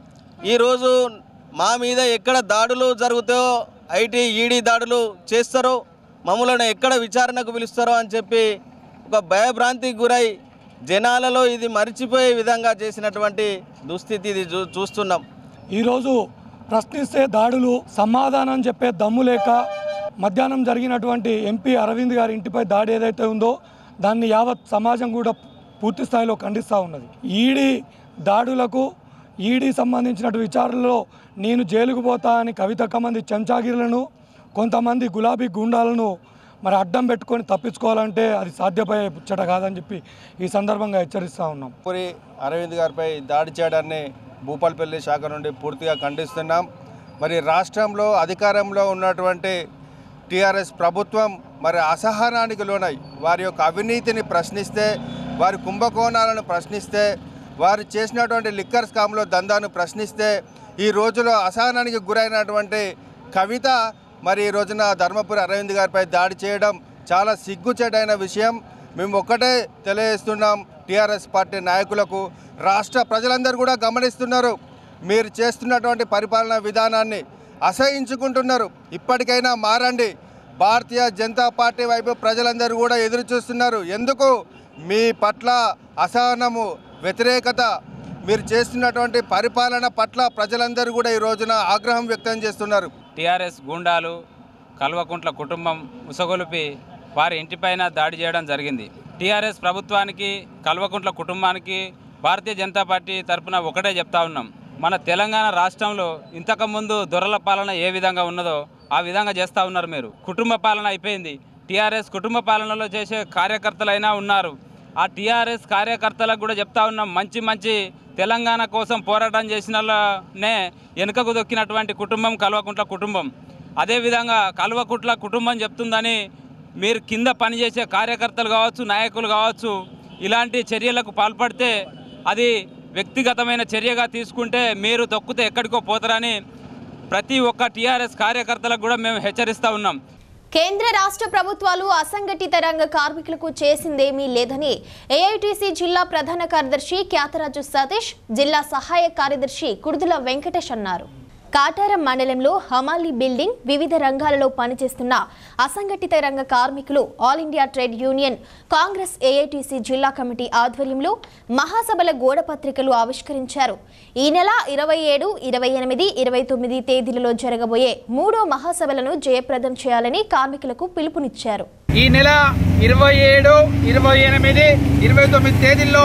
ఈరోజు మా మీద ఎక్కడ దాడులు జరుగుతాయో ఐటీ ఈడీ దాడులు చేస్తారో మమ్మల్ని ఎక్కడ విచారణకు పిలుస్తారో అని చెప్పి ఒక భయభ్రాంతికి గురై జనాలలో ఇది మరిచిపోయే విధంగా చేసినటువంటి దుస్థితి ఇది చూ చూస్తున్నాం ఈరోజు ప్రశ్నిస్తే దాడులు సమాధానం చెప్పే దమ్ము లేక మధ్యాహ్నం జరిగినటువంటి ఎంపీ అరవింద్ గారి ఇంటిపై దాడి ఏదైతే ఉందో దాన్ని యావత్ సమాజం కూడా పూర్తి స్థాయిలో ఖండిస్తూ ఉన్నది ఈడీ దాడులకు ఈడీ సంబంధించినటువంటి విచారణలో నేను జైలుకు పోతా అని కవితక్క మంది చెంచాగిరులను కొంతమంది గులాబీ గుండాలను మరి అడ్డం పెట్టుకొని తప్పించుకోవాలంటే అది సాధ్యపడే ముచ్చట కాదని చెప్పి ఈ సందర్భంగా హెచ్చరిస్తూ ఉన్నాం పురి అరవింద్ గారిపై దాడి చేయడాన్ని భూపాలపల్లి శాఖ నుండి పూర్తిగా ఖండిస్తున్నాం మరి రాష్ట్రంలో అధికారంలో ఉన్నటువంటి టీఆర్ఎస్ ప్రభుత్వం మరి అసహనానికి లోనై వారి యొక్క అవినీతిని ప్రశ్నిస్తే వారి కుంభకోణాలను ప్రశ్నిస్తే వారు చేసినటువంటి లిక్కర్ స్కామ్లో దందాను ప్రశ్నిస్తే ఈ రోజులో అసహనానికి గురైనటువంటి కవిత మరి ఈ రోజున ధర్మపురి అరవింద్ గారిపై దాడి చేయడం చాలా సిగ్గుచేటైన విషయం మేము ఒక్కటే తెలియజేస్తున్నాం టీఆర్ఎస్ పార్టీ నాయకులకు రాష్ట్ర ప్రజలందరూ కూడా గమనిస్తున్నారు మీరు చేస్తున్నటువంటి పరిపాలనా విధానాన్ని అసహించుకుంటున్నారు ఇప్పటికైనా మారండి భారతీయ జనతా పార్టీ వైపు ప్రజలందరూ కూడా ఎదురు చూస్తున్నారు ఎందుకు మీ పట్ల అసహనము వ్యతిరేకత మీరు చేస్తున్నటువంటి పరిపాలన పట్ల ప్రజలందరూ కూడా ఈ రోజున ఆగ్రహం వ్యక్తం చేస్తున్నారు టీఆర్ఎస్ గూండాలు కల్వకుంట్ల కుటుంబం ఉసగొలిపి వారి ఇంటిపైన దాడి చేయడం జరిగింది టీఆర్ఎస్ ప్రభుత్వానికి కల్వకుంట్ల కుటుంబానికి భారతీయ జనతా పార్టీ తరపున ఒకటే చెప్తా ఉన్నాం మన తెలంగాణ రాష్ట్రంలో ఇంతకుముందు దొరల పాలన ఏ విధంగా ఉన్నదో ఆ విధంగా చేస్తూ ఉన్నారు మీరు కుటుంబ పాలన అయిపోయింది టీఆర్ఎస్ కుటుంబ పాలనలో చేసే కార్యకర్తలైనా ఉన్నారు ఆ టీఆర్ఎస్ కార్యకర్తలకు కూడా చెప్తా ఉన్నాం మంచి మంచి తెలంగాణ కోసం పోరాటం చేసిన వాళ్ళనే వెనుకకు దొక్కినటువంటి కుటుంబం కల్వకుంట్ల కుటుంబం అదేవిధంగా కల్వకుంట్ల కుటుంబం చెప్తుందని మీరు కింద పనిచేసే కార్యకర్తలు కావచ్చు నాయకులు కావచ్చు ఇలాంటి చర్యలకు పాల్పడితే అది వ్యక్తిగతమైన చర్యగా తీసుకుంటే మీరు దొక్కితే ఎక్కడికో పోతారని ప్రతి ఒక్క టీఆర్ఎస్ కార్యకర్తలకు కూడా మేము హెచ్చరిస్తూ ఉన్నాం కేంద్ర రాష్ట్ర ప్రభుత్వాలు అసంఘటిత రంగ కార్మికులకు చేసిందేమీ లేదని ఏఐటీసీ జిల్లా ప్రధాన కార్యదర్శి క్యాతరాజు సతీష్ జిల్లా సహాయ కార్యదర్శి కుడుదుల వెంకటేష్ అన్నారు కాటారం మండలంలో హమాలి బిల్డింగ్ వివిధ రంగాలలో పనిచేస్తున్న అసంఘటిత రంగ కార్మికులు all India trade union Congress AITC జిల్లా కమిటీ ఆధ్వర్యంలో మహాసభల గోడ పత్రికలు ఆవిష్కరించారు ఈ నెల ఇరవై ఏడు ఇరవై ఎనిమిది ఇరవై తొమ్మిది తేదీలలో జరగబోయే మూడో మహాసభలను జయప్రదం చేయాలని కార్మికులకు పిలుపునిచ్చారు ఈ నెల ఇరవై ఏడు ఇరవై ఎనిమిది ఇరవై తొమ్మిది తేదీల్లో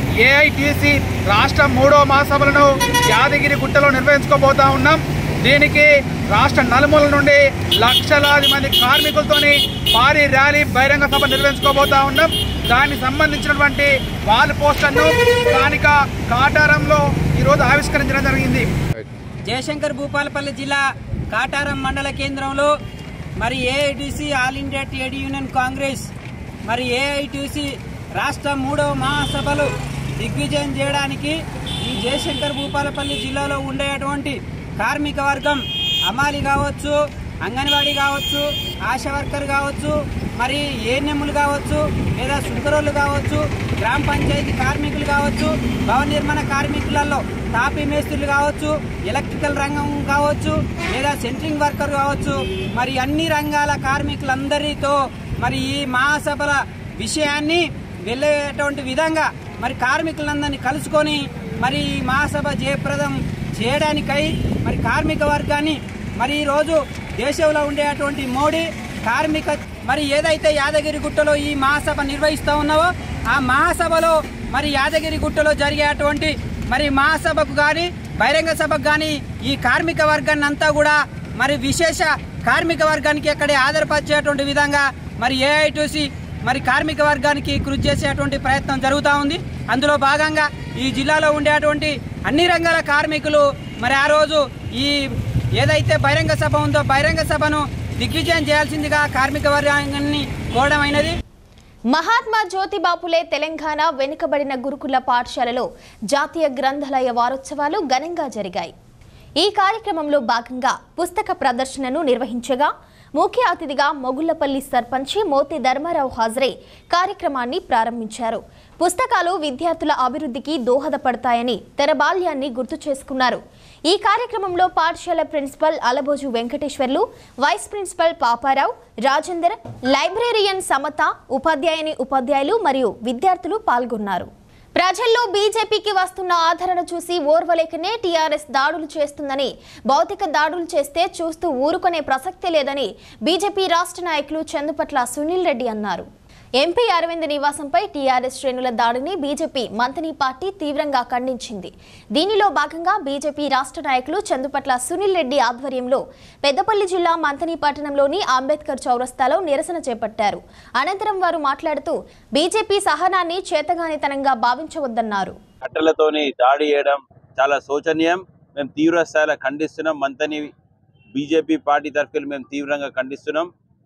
ఏఐటీసీ రాష్ట్ర మూడో మహాసభలను యాదగిరి గుట్టలో నిర్వహించుకోబోతా ఉన్నాం దీనికి రాష్ట్ర నలుమూల నుండి లక్షలాది మంది కార్మికులతోని భారీ ర్యాలీ బహిరంగ సభ నిర్వహించుకోబోతా ఉన్నాం దానికి సంబంధించినటువంటి వాల్ పోస్టర్ను స్థానిక కాటారంలో ఈరోజు ఆవిష్కరించడం జరిగింది జయశంకర్ భూపాలపల్లి జిల్లా కాటారం మండల కేంద్రంలో మరి AITC all India trade union Congress మరి ఏఐటీసీ రాష్ట్ర మూడవ మహాసభలు దిగ్విజయం చేయడానికి ఈ జయశంకర్ భూపాలపల్లి జిల్లాలో ఉండేటువంటి కార్మిక వర్గం అమాలి కావచ్చు అంగన్వాడీ కావచ్చు ఆశా వర్కర్ కావచ్చు మరి ఏఎన్ఎంలు కావచ్చు లేదా సుంకరోళ్ళు కావచ్చు గ్రామ పంచాయతీ కార్మికులు కావచ్చు భవన నిర్మాణ కార్మికులలో తాపీ మేస్త్రులు కావచ్చు ఎలక్ట్రికల్ రంగం కావచ్చు లేదా సెంట్రింగ్ వర్కర్ కావచ్చు మరి అన్ని రంగాల కార్మికులందరితో మరి ఈ మహాసభల విషయాన్ని వెళ్ళేటువంటి విధంగా మరి కార్మికులందరినీ కలుసుకొని మరి ఈ మహాసభ జయప్రదం చేయడానికై మరి కార్మిక వర్గాన్ని మరి ఈరోజు దేశంలో ఉండేటువంటి మోడీ కార్మిక మరి ఏదైతే యాదగిరి గుట్టలో ఈ మహాసభ నిర్వహిస్తూ ఉన్నావో ఆ మహాసభలో మరి యాదగిరి గుట్టలో జరిగేటువంటి మరి మహాసభకు కానీ బహిరంగ సభకు కానీ ఈ కార్మిక వర్గాన్ని అంతా కూడా మరి విశేష కార్మిక వర్గానికి ఎక్కడే ఆధారపరిచేటువంటి విధంగా మరి ఏఐటీసీ మరి కార్మిక వర్గానికి కృషి చేసేటువంటి ప్రయత్నం జరుగుతూ ఉంది అందులో భాగంగా ఈ జిల్లాలో ఉండేటువంటి అన్ని రంగాల కార్మికులు మరి ఆ రోజు ఈ ఏదైతే బహిరంగ సభ ఉందో బహిరంగ సభను దిగ్విజయం చేయాల్సిందిగా కార్మిక వర్గాన్ని కోరడమైనది మహాత్మా జ్యోతిబాపులే తెలంగాణ వెనుకబడిన గురుకుల పాఠశాలలో జాతీయ గ్రంథాలయ వారోత్సవాలు ఘనంగా జరిగాయి ఈ కార్యక్రమంలో భాగంగా పుస్తక ప్రదర్శనను నిర్వహించగా ముఖ్య అతిథిగా మొగుళ్లపల్లి సర్పంచి మోతి ధర్మారావు హాజరై కార్యక్రమాన్ని ప్రారంభించారు పుస్తకాలు విద్యార్థుల అభివృద్ధికి దోహదపడతాయని తన బాల్యాన్ని గుర్తు చేసుకున్నారు ఈ కార్యక్రమంలో పాఠశాల principal Alaboju Venkateshwarlu vice principal Paparao Rajender librarian Samatha ఉపాధ్యాయుని ఉపాధ్యాయులు మరియు విద్యార్థులు పాల్గొన్నారు ప్రజల్లో బీజేపీకి వస్తున్న ఆదరణ చూసి ఓర్వలేకనే టీఆర్ఎస్ దాడులు చేస్తుందని భౌతిక దాడులు చేస్తే చూస్తూ ఊరుకునే ప్రసక్తే లేదని బీజేపీ రాష్ట్ర నాయకులు చందుపట్ల సునీల్ రెడ్డి అన్నారు ఎంపీ అరవింద్ నివాసంపై టీఆర్ఎస్ శ్రేణుల దాడిని బీజేపీ మంతని పార్టీ తీవ్రంగా ఖండించింది దీనిలో భాగంగా బీజేపీ రాష్ట్ర నాయకులు చందుపట్ల సునీల్ రెడ్డి ఆధ్వర్యంలో పెద్దపల్లి జిల్లా మంతని పట్టణంలోని అంబేద్కర్ చౌరస్తాలో నిరసన చేపట్టారు అనంతరం వారు మాట్లాడుతూ బీజేపీ సహనాన్ని చేతగానితనంగా భావించవద్దన్నారు కట్టెలతోని దాడి చేయడం చాలా శోచనీయం మేము తీవ్ర స్థాయిలో ఖండిస్తున్నాం మంతని బీజేపీ పార్టీ తరఫున మేము తీవ్రంగా ఖండిస్తున్నాం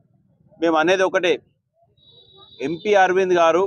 మేము అనేది ఒకటే ఎంపీ అరవింద్ గారు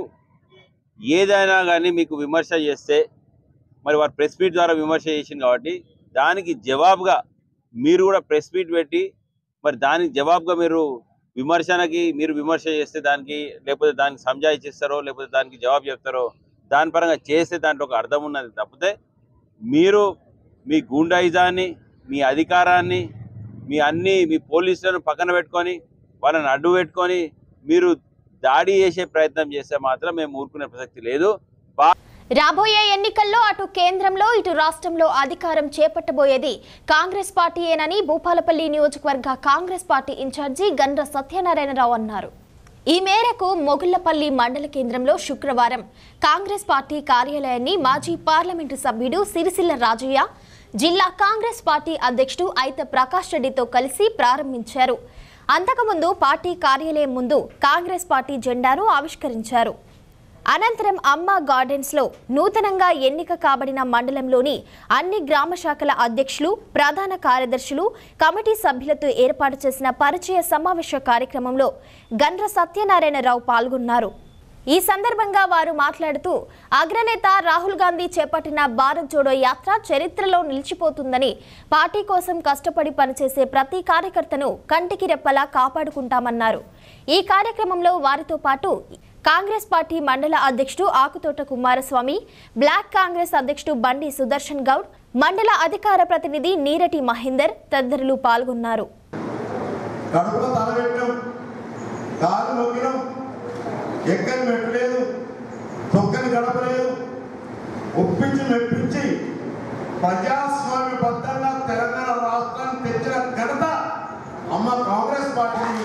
ఏదైనా కానీ మీకు విమర్శ చేస్తే మరి వారు ప్రెస్ మీట్ ద్వారా విమర్శ చేసింది కాబట్టి దానికి జవాబుగా మీరు కూడా ప్రెస్ మీట్ పెట్టి మరి దానికి జవాబుగా మీరు విమర్శనకి మీరు విమర్శ చేస్తే దానికి లేకపోతే దానికి సంజాయిస్తారో లేకపోతే దానికి జవాబు చెప్తారో దాని పరంగా చేస్తే దాంట్లో ఒక అర్థం ఉన్నది తప్పితే మీరు మీ గూండాయిజాన్ని మీ అధికారాన్ని మీ అన్ని మీ పోలీసులను పక్కన పెట్టుకొని వాళ్ళని అడ్డు పెట్టుకొని మీరు దాడి చేసే ప్రయత్నం చేస్తే మాత్రం మేము ఊరుకునే ప్రసక్తి లేదు బా రాబోయే ఎన్నికల్లో అటు కేంద్రంలో ఇటు రాష్ట్రంలో అధికారం చేపట్టబోయేది కాంగ్రెస్ పార్టీయేనని భూపాలపల్లి నియోజకవర్గ కాంగ్రెస్ పార్టీ ఇన్ఛార్జి గండ్ర సత్యనారాయణరావు అన్నారు ఈ మేరకు మొగుళ్లపల్లి మండల కేంద్రంలో శుక్రవారం కాంగ్రెస్ పార్టీ కార్యాలయాన్ని మాజీ పార్లమెంటు సభ్యుడు సిరిసిల్ల రాజయ్య జిల్లా కాంగ్రెస్ పార్టీ అధ్యక్షుడు ఐత ప్రకాష్ రెడ్డితో కలిసి ప్రారంభించారు అంతకుముందు పార్టీ కార్యాలయం ముందు కాంగ్రెస్ పార్టీ జెండాను ఆవిష్కరించారు అనంతరం అమ్మ గార్డెన్స్ లో నూతనంగా ఎన్నిక కాబడిన మండలంలోని అన్ని గ్రామ శాఖల అధ్యక్షులు ప్రధాన కార్యదర్శులు కమిటీ సభ్యులతో ఏర్పాటు చేసిన పరిచయ సమావేశ కార్యక్రమంలో గండ్ర సత్యనారాయణరావు పాల్గొన్నారు ఈ సందర్భంగా వారు మాట్లాడుతూ అగ్రనేత రాహుల్ గాంధీ చేపట్టిన భారత్ జోడో యాత్ర చరిత్రలో నిలిచిపోతుందని పార్టీ కోసం కష్టపడి పనిచేసే ప్రతి కార్యకర్తను కంటికి రెప్పలా కాపాడుకుంటామన్నారు ఈ కార్యక్రమంలో వారితో పాటు కాంగ్రెస్ పార్టీ మండల అధ్యక్షుడు ఆకుతోట కుమారస్వామి బ్లాక్ కాంగ్రెస్ అధ్యక్షుడు బండి సుదర్శన్ గౌడ్ మండల అధికార ప్రతినిధి నీరటి మహేందర్ తదితరులు పాల్గొన్నారు కడుపులో తలబెట్టడం కాలు నొక్కడం ఎక్కని పెట్టలేదు తొక్కని గడపలేదు ఒప్పించి మెప్పించి ప్రజాస్వామ్యబద్ధంగా తెలంగాణ రాష్ట్రాన్ని తెచ్చిన ఘనత అమ్మ కాంగ్రెస్ పార్టీ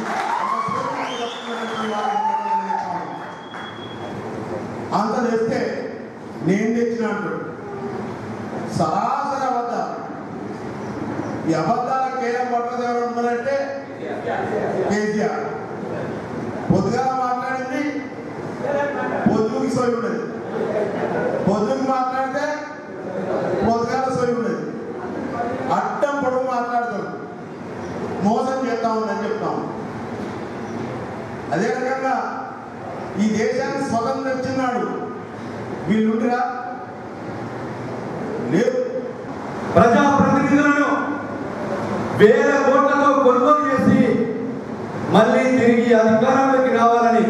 అంత తెస్తే నేను తెచ్చినట్టు సరాసరి అబద్ధాలు ఈ అబద్ధాల కేరం పట్టదు ఎవరు ఉన్నారంటే కేసీఆర్ పొద్దుగా మాట్లాడింది పొద్దుకి సోయి ఉండదు పొద్దుకి మాట్లాడితే పొద్దుగాల సోయి ఉండదు అడ్డం పొడుగు మాట్లాడతాడు మోసం చేస్తా ఉందని చెప్తాం అదే రకంగా ఈ దేశానికి స్వతంత్రం ఇచ్చినాడు వీళ్ళుండిరా లేదు ప్రజాప్రతినిధులను వేల కోట్లతో కొనుగోలు చేసి మళ్ళీ తిరిగి అధికారంలోకి రావాలని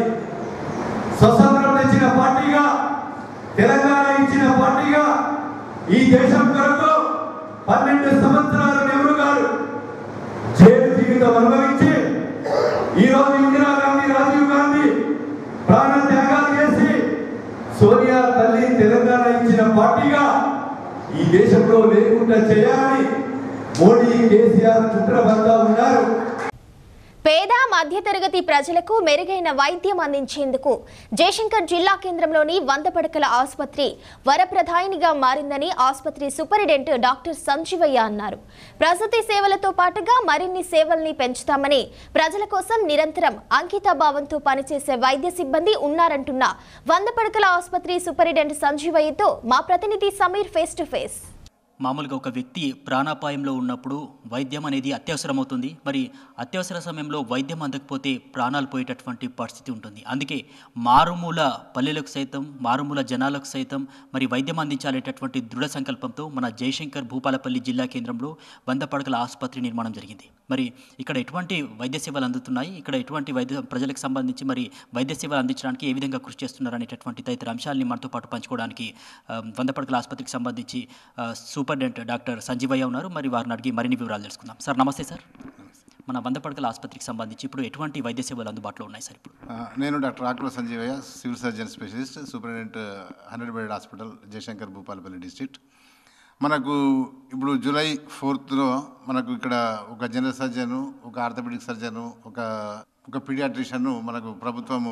స్వతంత్రం తెచ్చిన పార్టీగా తెలంగాణ ఇచ్చిన పార్టీగా ఈ దేశం కొరకు పన్నెండు సంవత్సరాలు నెహ్రూ గారు జైలు జీవితం అనుభవించి ఈరోజు ఇందిరాగాంధీ రాజీవ్ గాంధీ ప్రాణ త్యాగాలు చేసి సోనియా తల్లి తెలంగాణ ఇచ్చిన పార్టీగా ఈ దేశంలో లేకుండా చేయాలని మోడీ కేసీఆర్ కుట్రబందా ఉన్నారు పేద మధ్యతరగతి ప్రజలకు మెరుగైన వైద్యం అందించేందుకు జయశంకర్ జిల్లా కేంద్రంలోని వంద పడకల ఆసుపత్రి వరప్రధాయినిగా మారిందని ఆసుపత్రి సూపరింటెండెంట్ డాక్టర్ సంజీవయ్య అన్నారు ప్రసూతి సేవలతో పాటుగా మరిన్ని సేవల్ని పెంచుతామని ప్రజల కోసం నిరంతరం అంకితాభావంతో పనిచేసే వైద్య సిబ్బంది ఉన్నారంటున్న వంద పడకల ఆసుపత్రి సూపరింటెండెంట్ సంజీవయ్యతో మా ప్రతినిధి సమీర్ ఫేస్ టు ఫేస్ మామూలుగా ఒక వ్యక్తి ప్రాణాపాయంలో ఉన్నప్పుడు వైద్యం అనేది అత్యవసరమవుతుంది మరి అత్యవసర సమయంలో వైద్యం అందకపోతే ప్రాణాలు పోయేటటువంటి పరిస్థితి ఉంటుంది అందుకే మారుమూల పల్లెలకు సైతం మారుమూల జనాలకు సైతం మరి వైద్యం అందించాలేటటువంటి దృఢ సంకల్పంతో మన జయశంకర్ భూపాలపల్లి జిల్లా కేంద్రంలో వంద పడకల ఆసుపత్రి నిర్మాణం జరిగింది మరి ఇక్కడ ఎటువంటి వైద్య సేవలు అందుతున్నాయి ఇక్కడ ఎటువంటి వైద్య ప్రజలకు సంబంధించి మరి వైద్య సేవలు అందించడానికి ఏ విధంగా కృషి చేస్తున్నారు అనేటటువంటి తదితర అంశాలని మనతో పాటు పంచుకోవడానికి ఆ, వంద పడకల ఆసుపత్రికి సంబంధించి ఆ, సూపరింటెండెంట్ డాక్టర్ సంజీవయ్య ఉన్నారు మరి వారిని అడిగి మరిన్ని వివరాలు తెలుసుకుందాం సార్ నమస్తే సార్ మన వంద పడకల ఆసుపత్రికి సంబంధించి ఇప్పుడు ఎటువంటి వైద్య సేవలు అందుబాటులో ఉన్నాయి సార్ ఇప్పుడు ఆ, నేను doctor Akula Sanjeevaiah civil surgeon specialist superintendent hundred bed hospital Jayashankar Bhupalpally district మనకు ఇప్పుడు జూలై ఫోర్త్లో మనకు ఇక్కడ ఒక జనరల్ సర్జను ఒక ఆర్థోపెడిక్ సర్జను ఒక ఒక పీడియాట్రిషియన్ను మనకు ప్రభుత్వము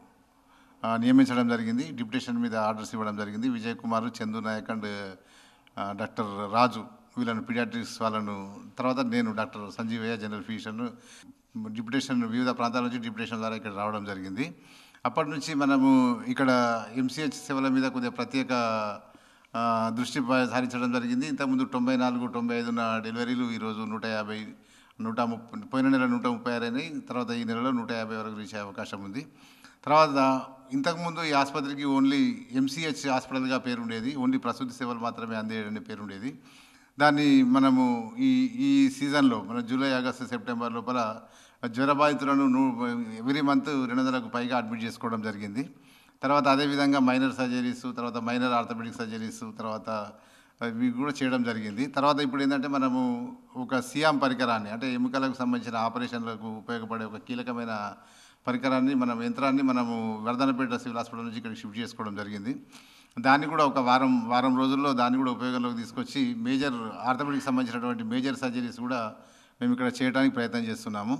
ఆ, నియమించడం జరిగింది డిప్యుటేషన్ మీద ఆర్డర్స్ ఇవ్వడం జరిగింది Vijay Kumar Chandu Naik and uh, doctor Raju వీళ్ళను పీడియాట్రిక్స్ వాళ్ళను తర్వాత నేను doctor Sanjeevaiah general physician deputation వివిధ ప్రాంతాల నుంచి డిప్యుటేషన్ ద్వారా ఇక్కడ రావడం జరిగింది అప్పటి నుంచి మనము ఇక్కడ ఎంసీహెచ్ సేవల మీద కొద్దిగా ప్రత్యేక ఆ, దృష్టి ప- సారించడం జరిగింది ఇంతకుముందు తొంభై నాలుగు తొంభై ఐదు ఉన్న డెలివరీలు ఈరోజు నూట యాభై నూట ముప్పై పోయిన నెల నూట ముప్పై ఆరు అయినాయి తర్వాత ఈ నెలలో నూట యాభై వరకు రీచ్ అయ్యే అవకాశం ఉంది తర్వాత ఇంతకుముందు ఈ ఆసుపత్రికి ఓన్లీ ఎంసీహెచ్ హాస్పిటల్గా పేరు ఉండేది ఓన్లీ ప్రసూతి సేవలు మాత్రమే అందేయడని పేరు ఉండేది దాన్ని మనము ఈ ఈ సీజన్లో మన జూలై ఆగస్టు సెప్టెంబర్ లోపల జ్వర బాధితులను ఎవ్రీ మంత్ రెండు వందలకు పైగా అడ్మిట్ చేసుకోవడం జరిగింది తర్వాత అదేవిధంగా మైనర్ సర్జరీస్ తర్వాత మైనర్ ఆర్థోపెడిక్ సర్జరీస్ తర్వాత ఇవి కూడా చేయడం జరిగింది తర్వాత ఇప్పుడు ఏంటంటే మనము ఒక సియామ్ పరికరాన్ని అంటే ఎముకలకు సంబంధించిన ఆపరేషన్లకు ఉపయోగపడే ఒక కీలకమైన పరికరాన్ని మనం యంత్రాన్ని మనము వర్ధనపేట సివిల్ హాస్పిటల్ నుంచి ఇక్కడికి షిఫ్ట్ చేసుకోవడం జరిగింది దాన్ని కూడా ఒక వారం వారం రోజుల్లో దాన్ని కూడా ఉపయోగంలోకి తీసుకొచ్చి మేజర్ ఆర్థోపెడిక్ సంబంధించినటువంటి మేజర్ సర్జరీస్ కూడా మేము ఇక్కడ చేయడానికి ప్రయత్నం చేస్తున్నాము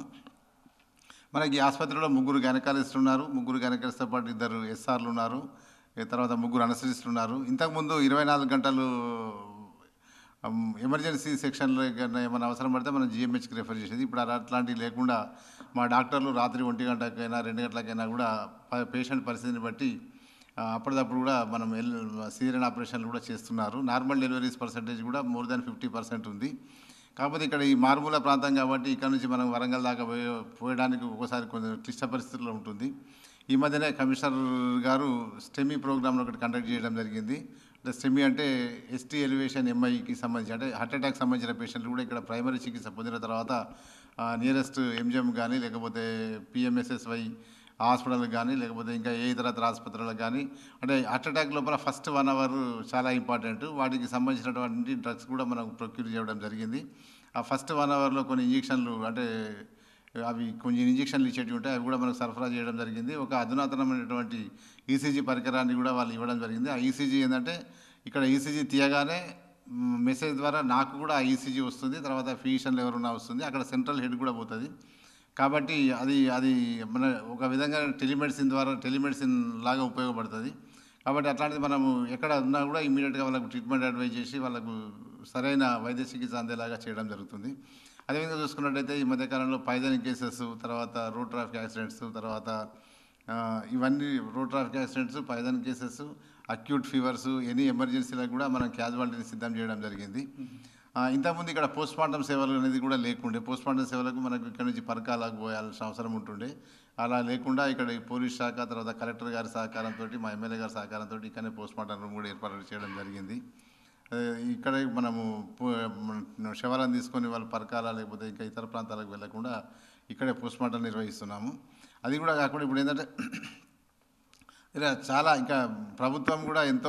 మనకి ఈ ఆసుపత్రిలో ముగ్గురు గైనకాలజిస్టులు ఉన్నారు ముగ్గురు గైనకాలజిస్ట్తో పాటు ఇద్దరు ఎస్ఆర్లు ఉన్నారు ఈ తర్వాత ముగ్గురు అనస్థిస్టులు ఉన్నారు ఇంతకుముందు ఇరవై నాలుగు గంటలు అమ్, ఎమర్జెన్సీ సెక్షన్లో ఏమైనా ఏమైనా అవసరం పడితే మనం జిఎంహెచ్కి రెఫర్ చేసేది ఇప్పుడు అలా అట్లాంటివి లేకుండా మా డాక్టర్లు రాత్రి ఒంటి గంటకైనా రెండు గంటలకైనా కూడా ప- పేషెంట్ పరిస్థితిని బట్టి ఆ, అప్పటిదప్పుడు కూడా మనం ఎల్ సీరియన్ ఆపరేషన్లు కూడా చేస్తున్నారు నార్మల్ డెలివరీస్ పర్సంటేజ్ కూడా మోర్ దాన్ ఫిఫ్టీ పర్సెంట్ ఉంది కాకపోతే ఇక్కడ ఈ మారుమూల ప్రాంతం కాబట్టి ఇక్కడ నుంచి మనం వరంగల్ దాకా పోయే పోయడానికి ఒక్కోసారి కొంచెం క్లిష్ట పరిస్థితుల్లో ఉంటుంది ఈ మధ్యనే కమిషనర్ గారు స్టెమీ ప్రోగ్రామ్ను ఒకటి కండక్ట్ చేయడం జరిగింది అంటే స్టెమీ అంటే ఎస్టీ ఎలివేషన్ ఎంఐకి సంబంధించి అంటే హార్ట్ అటాక్ సంబంధించిన పేషెంట్లు కూడా ఇక్కడ ప్రైమరీ చికిత్స పొందిన తర్వాత నియరెస్ట్ ఎంజిఎం కానీ లేకపోతే పిఎంఎస్ఎస్వై హాస్పిటల్కి కానీ లేకపోతే ఇంకా ఏ ఇతర ఇతర ఆసుపత్రులకు కానీ అంటే హార్ట్ అటాక్ లోపల ఫస్ట్ వన్ అవర్ చాలా ఇంపార్టెంట్ వాటికి సంబంధించినటువంటి డ్రగ్స్ కూడా మనం ప్రొక్యూర్ చేయడం జరిగింది ఆ ఫస్ట్ వన్ అవర్లో కొన్ని ఇంజెక్షన్లు అంటే అవి కొన్ని ఇంజెక్షన్లు ఇచ్చేటివి ఉంటాయి అవి కూడా మనకు సరఫరా చేయడం జరిగింది ఒక అధునాతనమైనటువంటి ఈసీజీ పరికరాన్ని కూడా వాళ్ళు ఇవ్వడం జరిగింది ఆ ఈసీజీ ఏంటంటే ఇక్కడ ఈసీజీ తీయగానే మ్, మెసేజ్ ద్వారా నాకు కూడా ఆ ఈసీజీ వస్తుంది తర్వాత ఫిజిషియన్లు ఎవరున్నా వస్తుంది అక్కడ సెంట్రల్ హెడ్ కూడా పోతుంది కాబట్టి అది అది మన ఒక విధంగా టెలిమెడిసిన్ ద్వారా టెలిమెడిసిన్ లాగా ఉపయోగపడుతుంది కాబట్టి అట్లాంటిది మనము ఎక్కడ ఉన్నా కూడా ఇమీడియట్గా వాళ్ళకు ట్రీట్మెంట్ అడ్వైజ్ చేసి వాళ్ళకు సరైన వైద్య చికిత్స అందేలాగా చేయడం జరుగుతుంది అదేవిధంగా చూసుకున్నట్టయితే ఈ మధ్యకాలంలో పైజనింగ్ కేసెస్ తర్వాత రోడ్ ట్రాఫిక్ యాక్సిడెంట్స్ తర్వాత ఆ, ఇవన్నీ road traffic accidents poison cases acute fevers any ఎమర్జెన్సీలకు కూడా మనం క్యాజువాలిటీని సిద్ధం చేయడం జరిగింది ఆ, ఇంతకుముందు ఇక్కడ పోస్ట్ మార్టం సేవలు అనేది కూడా లేకుండే పోస్ట్ మార్టం సేవలకు మనకు ఇక్కడ నుంచి పరకాలకు పోయాల్సిన అవసరం ఉంటుండే అలా లేకుండా ఇక్కడ ఈ పోలీస్ శాఖ తర్వాత కలెక్టర్ గారి సహకారంతో మా ఎమ్మెల్యే గారి సహకారంతో ఇక్కడనే పోస్ట్ మార్టం రూమ్ కూడా ఏర్పాటు చేయడం జరిగింది ఆ, ఇక్కడ మనము పో- మన శవాలను తీసుకొని వాళ్ళు పరకాల లేకపోతే ఇంకా ఇతర ప్రాంతాలకు వెళ్లకుండా ఇక్కడే పోస్ట్ మార్టం నిర్వహిస్తున్నాము అది కూడా కాకుండా ఇప్పుడు ఏంటంటే ఇలా చాలా ఇంకా ప్రభుత్వం కూడా ఎంతో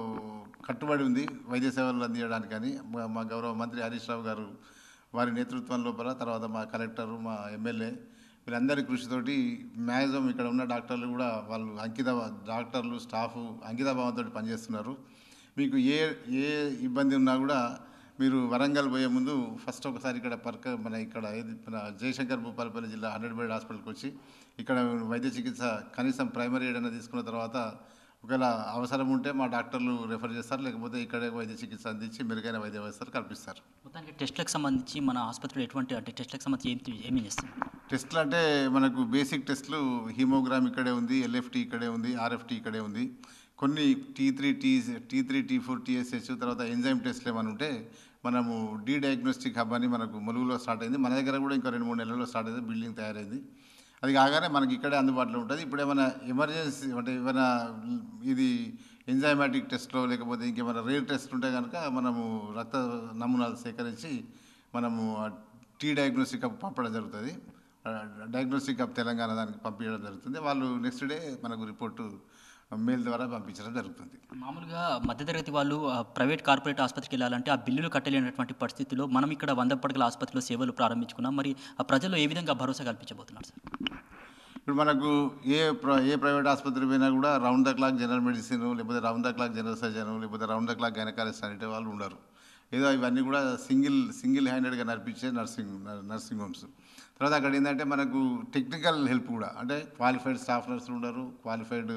కట్టుబడి ఉంది వైద్య సేవలు అందించడానికి కానీ మా- మా గౌరవ మంత్రి హరీష్ రావు గారు వారి నేతృత్వం లోపల తర్వాత మా కలెక్టరు మా ఎమ్మెల్యే వీళ్ళందరి కృషితోటి మ్యాక్సిమం ఇక్కడ ఉన్న డాక్టర్లు కూడా వాళ్ళు అంకిత డాక్టర్లు స్టాఫ్ అంకితభావంతో పనిచేస్తున్నారు మీకు ఏ ఏ ఇబ్బంది ఉన్నా కూడా మీరు వరంగల్ పోయే ముందు ఫస్ట్ ఒకసారి ఇక్కడ పర్క మన ఇక్కడ ఏది మన జయశంకర్ భూపాలపల్లి జిల్లా హండ్రెడ్ బెడ్ హాస్పిటల్కి వచ్చి ఇక్కడ వైద్య చికిత్స కనీసం ప్రైమరీ ఎయిడ్ అనేది తీసుకున్న తర్వాత ఒకవేళ అవసరం ఉంటే మా డాక్టర్లు రెఫర్ చేస్తారు లేకపోతే ఇక్కడే వైద్య చికిత్స అందించి మెరుగైన వైద్య వ్యవస్థలు కల్పిస్తారు మొత్తానికి టెస్ట్లకు సంబంధించి మన ఆసుపత్రిలో ఎటువంటి అంటే టెస్ట్లకు సంబంధించి ఏం ఏమేం చేస్తాం టెస్ట్లు అంటే మనకు బేసిక్ టెస్ట్లు హీమోగ్రామ్ ఇక్కడే ఉంది ఎల్ఎఫ్టీ ఇక్కడే ఉంది ఆర్ఎఫ్టీ ఇక్కడే ఉంది కొన్ని T three T T three T four TSH తర్వాత ఎంజైమ్ టెస్ట్లు ఏమైనా ఉంటే మనము డీ డయాగ్నోస్టిక్ హబ్ అని మనకు ములుగులో స్టార్ట్ అయింది మన దగ్గర కూడా ఇంకా రెండు మూడు నెలల్లో స్టార్ట్ అయింది బిల్డింగ్ తయారైంది అది కాగానే మనకి ఇక్కడే అందుబాటులో ఉంటుంది ఇప్పుడు ఏమైనా ఎమర్జెన్సీ అంటే ఏమైనా ఇది ఎంజైమాటిక్ టెస్ట్లో లేకపోతే ఇంకేమైనా రేర్ టెస్ట్ ఉంటే కనుక మనము రక్త నమూనాలు సేకరించి మనము టీ డయాగ్నోస్టిక్ హబ్ పంపడం జరుగుతుంది డయాగ్నోస్టిక్ హబ్ తెలంగాణ దానికి పంపించడం జరుగుతుంది వాళ్ళు నెక్స్ట్ డే మనకు రిపోర్టు మెయిల్ ద్వారా పంపించడం జరుగుతుంది మామూలుగా మధ్యతరగతి వాళ్ళు ఆ, ప్రైవేట్ కార్పొరేట్ ఆసుపత్రికి వెళ్ళాలంటే ఆ బిల్లులు కట్టలేనటువంటి పరిస్థితుల్లో మనం ఇక్కడ వంద పడకల ఆసుపత్రిలో సేవలు ప్రారంభించుకున్నాం మరి ఆ ప్రజలు ఏ విధంగా భరోసా కల్పించబోతున్నారు సార్ ఇప్పుడు మనకు ఏ ప్ర ఏ ప్రైవేట్ ఆసుపత్రి పోయినా కూడా round the clock general medicine లేకపోతే round the clock general surgeon లేకపోతే రౌండ్ ద క్లాక్ గైనకాలజిస్ట్ అనేటి వాళ్ళు ఉండరు ఏదో ఇవన్నీ కూడా సింగిల్ సింగిల్ హ్యాండెడ్గా నడిపించే నర్సింగ్ నర్సింగ్ హోమ్స్ తర్వాత అక్కడ ఏంటంటే మనకు టెక్నికల్ హెల్ప్ కూడా అంటే క్వాలిఫైడ్ స్టాఫ్ నర్సులు ఉండరు క్వాలిఫైడ్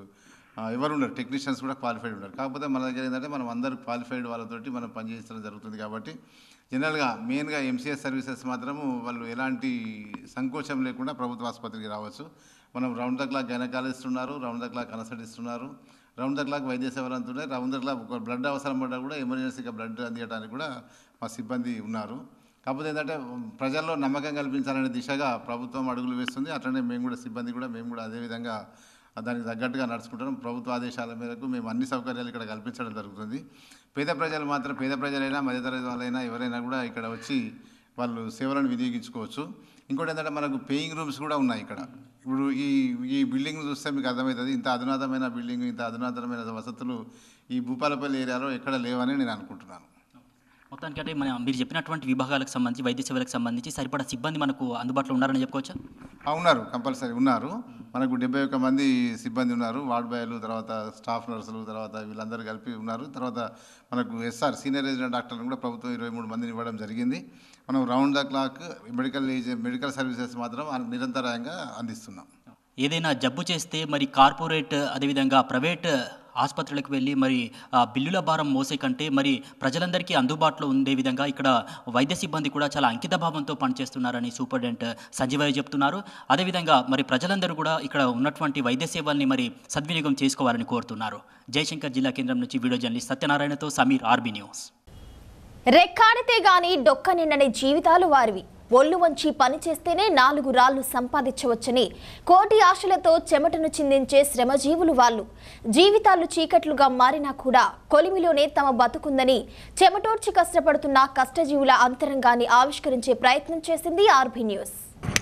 ఎవరు ఉండరు టెక్నీషియన్స్ కూడా క్వాలిఫైడ్ ఉండరు కాకపోతే మన దగ్గర ఏంటంటే మనం అందరూ క్వాలిఫైడ్ వాళ్ళతోటి మనం పనిచేయించడం జరుగుతుంది కాబట్టి జనరల్గా మెయిన్గా ఎంసీఎస్ సర్వీసెస్ మాత్రము వాళ్ళు ఎలాంటి సంకోచం లేకుండా ప్రభుత్వ ఆసుపత్రికి రావచ్చు మనం రౌండ్ ద క్లాక్ గైనకాలజిస్ట్ ఉన్నారు రౌండ్ ద క్లాక్ అనసటిస్ట్ ఉన్నారు రౌండ్ ద క్లాక్ వైద్య సేవలు అంతున్నాయి రౌండ్ ద క్లాక్ ఒక బ్లడ్ అవసరం పడ్డా కూడా ఎమర్జెన్సీగా బ్లడ్ అందించడానికి కూడా మా సిబ్బంది ఉన్నారు కాకపోతే ఏంటంటే ప్రజల్లో నమ్మకం కల్పించాలనే దిశగా ప్రభుత్వం అడుగులు వేస్తుంది అట్లనే మేము కూడా సిబ్బంది కూడా మేము కూడా అదేవిధంగా దానికి తగ్గట్టుగా నడుచుకుంటున్నాం ప్రభుత్వ ఆదేశాల మేరకు మేము అన్ని సౌకర్యాలు ఇక్కడ కల్పించడం జరుగుతుంది పేద ప్రజలు మాత్రం పేద ప్రజలైనా మధ్యతరగతి వాళ్ళైనా ఎవరైనా కూడా ఇక్కడ వచ్చి వాళ్ళు సేవలను వినియోగించుకోవచ్చు ఇంకోటి ఏంటంటే మనకు పేయింగ్ రూమ్స్ కూడా ఉన్నాయి ఇక్కడ ఇప్పుడు ఈ ఈ బిల్డింగ్ చూస్తే మీకు అర్థమవుతుంది ఇంత అధునాతమైన బిల్డింగ్ ఇంత అధునాతనమైన వసతులు ఈ భూపాలపల్లి ఏరియాలో ఎక్కడ లేవని నేను అనుకుంటున్నాను మొత్తానికి అంటే మన మీరు చెప్పినటువంటి విభాగాలకు సంబంధించి వైద్య సేవలకు సంబంధించి సరిపడా సిబ్బంది మనకు అందుబాటులో ఉన్నారని చెప్పుకోవచ్చా ఆ, ఉన్నారు కంపల్సరీ ఉన్నారు మనకు డెబ్బై ఒక్క మంది సిబ్బంది ఉన్నారు వార్డ్ బాయ్లు తర్వాత స్టాఫ్ నర్సులు తర్వాత వీళ్ళందరూ కలిపి ఉన్నారు తర్వాత మనకు ఎస్ఆర్ సీనియర్ రెసిడెంట్ డాక్టర్లు కూడా ప్రభుత్వం ఇరవై మూడు మందిని ఇవ్వడం జరిగింది మనం round the clock medical age medical services మాత్రం నిరంతరాయంగా అందిస్తున్నాం ఏదైనా జబ్బు చేస్తే మరి కార్పొరేట్ అదేవిధంగా ప్రైవేట్ ఆసుపత్రులకు వెళ్ళి మరి ఆ బిల్లుల భారం మోసే కంటే మరి ప్రజలందరికీ అందుబాటులో ఉండే విధంగా ఇక్కడ వైద్య సిబ్బంది కూడా చాలా అంకిత భావంతో పనిచేస్తున్నారని సూపరింటెండెంట్ సంజీవయ్య చెప్తున్నారు అదేవిధంగా మరి ప్రజలందరూ కూడా ఇక్కడ ఉన్నటువంటి వైద్య సేవల్ని మరి సద్వినియోగం చేసుకోవాలని కోరుతున్నారు జయశంకర్ జిల్లా కేంద్రం నుంచి వీడియో జర్నలిస్ట్ సత్యనారాయణతో సమీర్ ఆర్బీ న్యూస్ రెక్కాడితే గాని డొక్క నిండని జీవితాలు వారివి ఒళ్ళు వంచి పని చేస్తేనే నాలుగు రాళ్లు సంపాదించవచ్చని కోటి ఆశలతో చెమటను చిందించే శ్రమజీవులు వాళ్ళు జీవితాలు చీకట్లుగా మారినా కూడా కొలిమిలోనే తమ బతుకుందని చెమటోడ్చి కష్టపడుతున్న కష్టజీవుల అంతరంగాన్ని ఆవిష్కరించే ప్రయత్నం చేసింది ఆర్బీ న్యూస్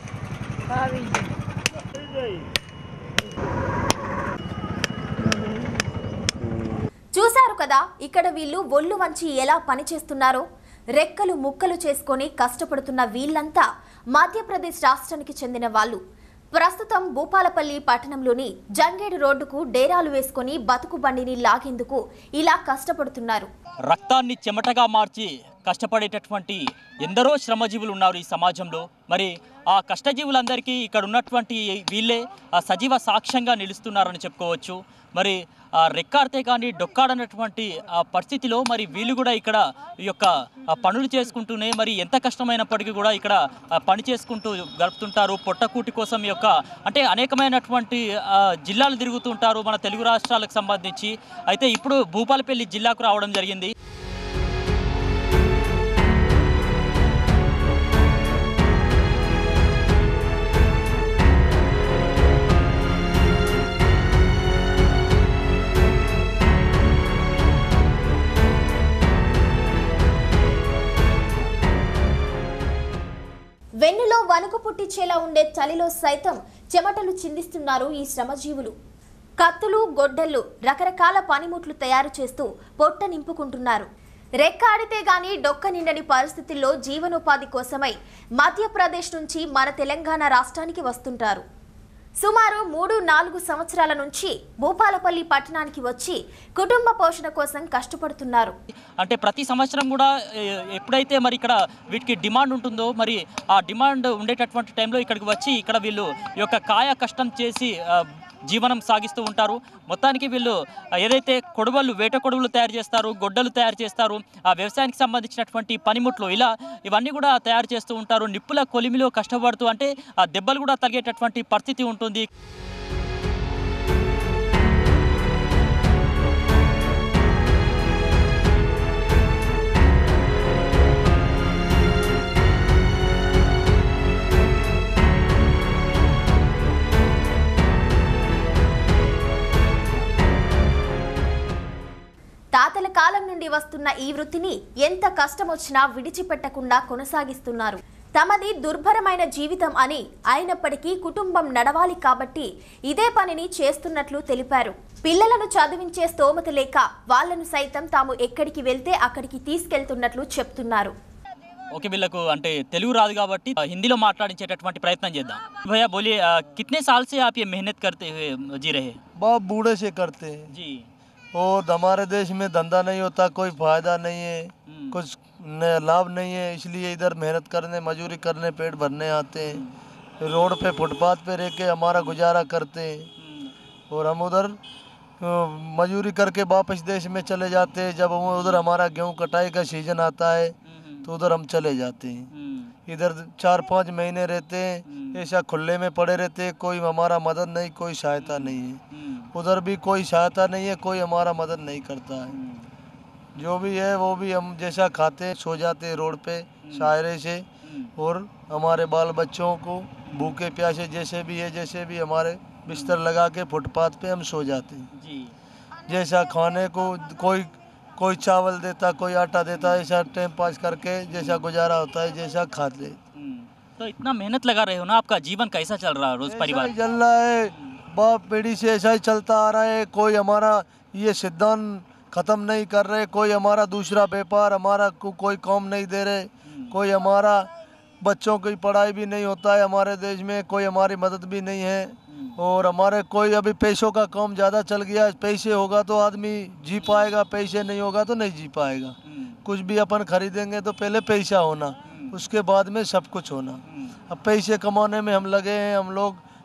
చూశారు కదా ఇక్కడ వీళ్ళు ఒళ్ళు వంచి ఎలా పనిచేస్తున్నారో రెక్కలు ముక్కలు చేసుకొని కష్టపడుతున్న వీళ్ళంతా మధ్యప్రదేశ్ రాష్ట్రానికి చెందిన వాళ్ళు ప్రస్తుతం భూపాలపల్లి పట్టణంలోని జంగేడు రోడ్డుకు డేరాలు వేసుకొని బతుకు బండిని లాగేందుకు ఇలా కష్టపడుతున్నారు రక్తాన్ని చెమటగా మార్చి కష్టపడేటటువంటి ఎందరో శ్రమజీవులు ఉన్నారు ఈ సమాజంలో మరి ఆ కష్టజీవులందరికీ ఇక్కడ ఉన్నటువంటి వీళ్ళే ఆ సజీవ సాక్ష్యంగా నిలుస్తున్నారని చెప్పుకోవచ్చు మరి ఆ రెక్కాడితే కానీ డొక్కాడనటువంటి ఆ పరిస్థితిలో మరి వీళ్ళు కూడా ఇక్కడ ఈ యొక్క ఆ పనులు చేసుకుంటూనే మరి ఎంత కష్టమైనప్పటికీ కూడా ఇక్కడ ఆ పని చేసుకుంటూ గడుపుతుంటారు పొట్టకూటి కోసం ఈ యొక్క అంటే అనేకమైనటువంటి ఆ, జిల్లాలు తిరుగుతుంటారు మన తెలుగు రాష్ట్రాలకు సంబంధించి అయితే ఇప్పుడు భూపాలపల్లి జిల్లాకు రావడం జరిగింది వెన్నులో వణుకు పుట్టించేలా ఉండే చలిలో సైతం చెమటలు చిందిస్తున్నారు ఈ శ్రమజీవులు కత్తులు గొడ్డళ్ళు రకరకాల పనిముట్లు తయారు చేస్తూ పొట్ట నింపుకుంటున్నారు రెక్క ఆడితే గాని డొక్క నిండని పరిస్థితుల్లో జీవనోపాధి కోసమై మధ్యప్రదేశ్ నుంచి మన తెలంగాణ రాష్ట్రానికి వస్తుంటారు సుమారు మూడు నాలుగు సంవత్సరాల నుంచి భూపాలపల్లి పట్టణానికి వచ్చి కుటుంబ పోషణ కోసం కష్టపడుతున్నారు అంటే ప్రతి సంవత్సరం కూడా ఏ, ఎప్పుడైతే మరి ఇక్కడ వీటికి డిమాండ్ ఉంటుందో మరి ఆ డిమాండ్ ఉండేటటువంటి టైంలో ఇక్కడికి వచ్చి ఇక్కడ వీళ్ళు ఈ యొక్క కాయ కష్టం చేసి ఆ, జీవనం సాగిస్తూ ఉంటారు మొత్తానికి వీళ్ళు ఆ, ఏదైతే కొడవళ్ళు వేట కొడవలు తయారు చేస్తారు గొడ్డలు తయారు చేస్తారు ఆ వ్యవసాయానికి సంబంధించినటువంటి పనిముట్లు ఇలా ఇవన్నీ కూడా తయారు చేస్తూ ఉంటారు నిప్పుల కొలిమిలో కష్టపడుతూ అంటే ఆ దెబ్బలు కూడా తగిలేటటువంటి పరిస్థితి ఉంటుంది తాతల కాలం నుండి వస్తున్న ఈ వృత్తిని ఎంత కష్టం వచ్చినా విడిచిపెట్టకుండా కొనసాగిస్తున్నారు తమది దుర్భరమైన జీవితం అని అయినప్పటికీ కుటుంబం నడవాలి కాబట్టి ఇదే పనిని చేస్తున్నట్లు తెలిపారు పిల్లలను చదివించే స్తోమత లేక వాళ్లను సైతం తాము ఎక్కడికి వెళ్తే అక్కడికి తీసుకెళ్తున్నట్లు చెప్తున్నారు ఓకే వీళ్ళకు అంటే తెలుగు రాదు కాబట్టి ఆ, హిందీలో మాట్లాడించేటటువంటి ప్రయత్నం చేద్దాం భయ్యా బోలిए आ, कितने साल से आप ये मेहनत करते हुए जी रहे बहुत बूढ़े से करते हैं जी और हमारे देश में धंधा नहीं होता कोई फायदा नहीं है कुछ न- लाभ नहीं है इसलिए इधर मेहनत करने मजूरी करने पेट भरने आते हैं रोड पे फुटपाथ पे रह के हमारा गुजारा करते हैं और हम उधर अ, मजूरी करके वापस देश में चले जाते हैं जब हम उधर हमारा गेहूँ कटाई का सीजन आता है तो उधर हम चले जाते हैं इधर चार पाँच महीने रहते हैं ऐसा खुले में पड़े रहते हैं कोई हमारा मदद नहीं कोई सहायता नहीं है उधर भी कोई सहायता नहीं है कोई हमारा मदद नहीं करता है जो भी है वो भी हम जैसा खाते हैं सो जाते हैं रोड पे शायरे से और हमारे बाल बच्चों को भूखे प्यासे जैसे भी है जैसे भी हमारे बिस्तर लगा के फुटपाथ पे हम सो जाते हैं जी जैसा खाने को कोई कोई चावल देता कोई आटा देता ऐसा टाइम पास करके जैसा गुजारा होता है जैसा खाते तो इतना मेहनत लगा रहे हो ना आपका जीवन कैसा चल रहा है रोज ऐसा परिवार ही चल रहा है बाप पीढ़ी से ऐसा ही चलता आ रहा है कोई हमारा ये सिद्धांत खत्म नहीं कर रहे कोई हमारा दूसरा व्यापार हमारा को, कोई काम नहीं दे रहे कोई हमारा बच्चों की पढ़ाई भी नहीं होता है हमारे देश में कोई हमारी मदद भी नहीं है और हमारे कोई अभी पैसों का काम ज़्यादा चल गया है पैसे होगा तो आदमी जी पाएगा पैसे नहीं होगा तो नहीं जी पाएगा कुछ भी अपन खरीदेंगे तो पहले पैसा होना उसके बाद में सब कुछ होना अब पैसे कमाने में हम लगे हैं हम लोग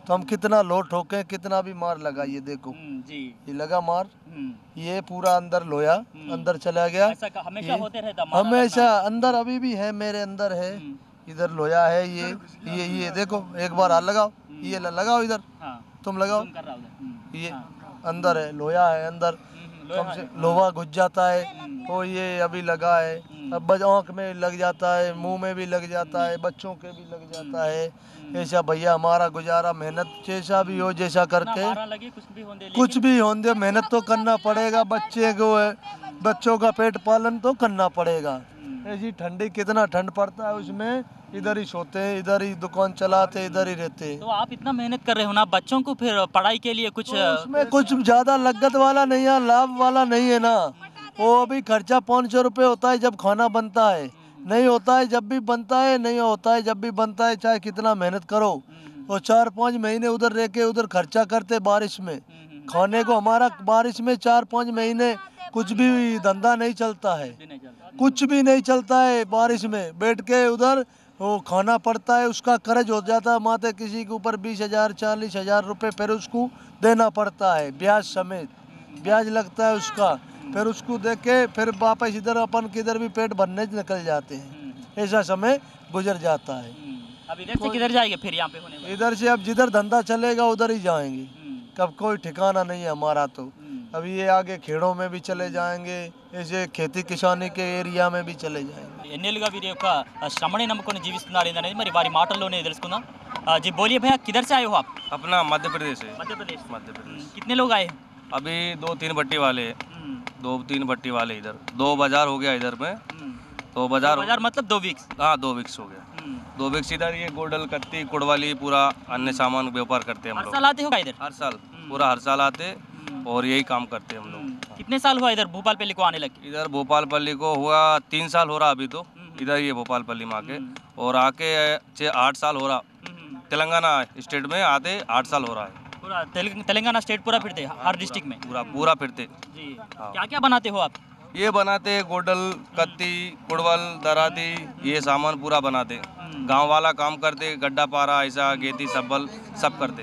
तो हम कितना लो ठोके कितना भी मार लगा ये देखो जी ये लगा मार ये पूरा अंदर लोया अंदर चला गया ऐसा का- हमेशा ये- होते रहता मारा हमेशा अंदर अभी भी है मेरे अंदर है इधर लोया है ये ये ये देखो एक बार हाथ लगाओ ये ल- लगाओ इधर हाँ। तुम लगाओ कर रहा हूँ ये अंदर है लोया है अंदर कम से लोहा घुस जाता है वो ये अभी लगा है अब बच- आँख में लग जाता है मुंह में भी लग जाता है बच्चों के भी लग जाता है ऐसा भैया हमारा गुजारा मेहनत जैसा भी हो जैसा करके मारा लगे कुछ भी होने कुछ भी होने दे मेहनत तो करना पड़ेगा बच्चे को है बच्चों का पेट पालन तो करना पड़ेगा ऐसी ठंडी कितना ठंड पड़ता है उसमें इधर ही सोते हैं इधर ही दुकान चलाते इधर ही रहते हैं तो आप इतना मेहनत कर रहे हो ना बच्चों को फिर पढ़ाई के लिए कुछ उसमें कुछ ज्यादा लागत वाला नहीं है लाभ वाला नहीं है ना वो अभी खर्चा पाँच सौ रुपये होता है जब खाना बनता है नहीं होता है जब भी बनता है नहीं होता है जब भी बनता है चाहे कितना मेहनत करो वो चार पाँच महीने उधर रह के उधर खर्चा करते बारिश में खाने को हमारा बारिश में चार पाँच महीने कुछ भी धंधा नहीं चलता है कुछ भी नहीं चलता है बारिश में बैठ के उधर वो खाना पड़ता है उसका कर्ज हो जाता है माते किसी के ऊपर बीस हजार चालीस हजार रुपये फिर उसको देना पड़ता है ब्याज समेत ब्याज लगता है उसका फिर उसको देख के फिर वापस इधर अपन किधर भी पेट भरने निकल जाते हैं ऐसा समय गुजर जाता है अब इधर से किधर जाएंगे फिर यहाँ पे होने वाला? इधर से अब जिधर धंधा चलेगा उधर ही जाएंगे कब कोई ठिकाना नहीं है हमारा तो अब ये आगे खेड़ों में भी चले जाएंगे ऐसे खेती किसानी के एरिया में भी चले जाएंगे ఎన్నేళ్ళుగా వీరి యొక్క శ్రమని నమ్ముకొని జీవిస్తున్నారు ఏందనేది మరి వారి మాటల్లోనే తెలుసుకుందాం ఆ, जी बोलिए भैया किधर से आए हो आप अपना मध्य प्रदेश है मध्य प्रदेश मध्य प्रदेश कितने लोग आए हैं अभी दो तीन भट्टी वाले हैं दो तीन भट्टी वाले इधर दो बाजार हो गया इधर में दो बाजार बाजार मतलब दो वीक्स हाँ दो वीक्स हो गया दो वीक्स इधर ये गोडल कत्ती कुड़वाली पूरा अन्य सामान व्यापार करते हैं हम हर लोग साल आते हो क्या इधर हर साल पूरा हर साल आते और यही काम करते हैं हम लोग कितने साल हुआ इधर भोपाल पेली को आने लगे इधर भोपालपल्ली को हुआ तीन साल हो रहा अभी तो इधर ये भोपालपल्ली में आके और आके छः आठ साल हो रहा तेलंगाना स्टेट में आते आठ साल हो रहा है पूरा तेलंग- तेलंगाना स्टेट पूरा फिरते हैं, हर डिस्ट्रिक्ट में पूरा पूरा फिरते जी क्या क्या बनाते हो आप ये बनाते गोडल कत्ती कुड़वल दराती ये सामान पूरा बनाते गांव वाला काम करते गड्ढा पारा ऐसा गेती सब्बल सब करते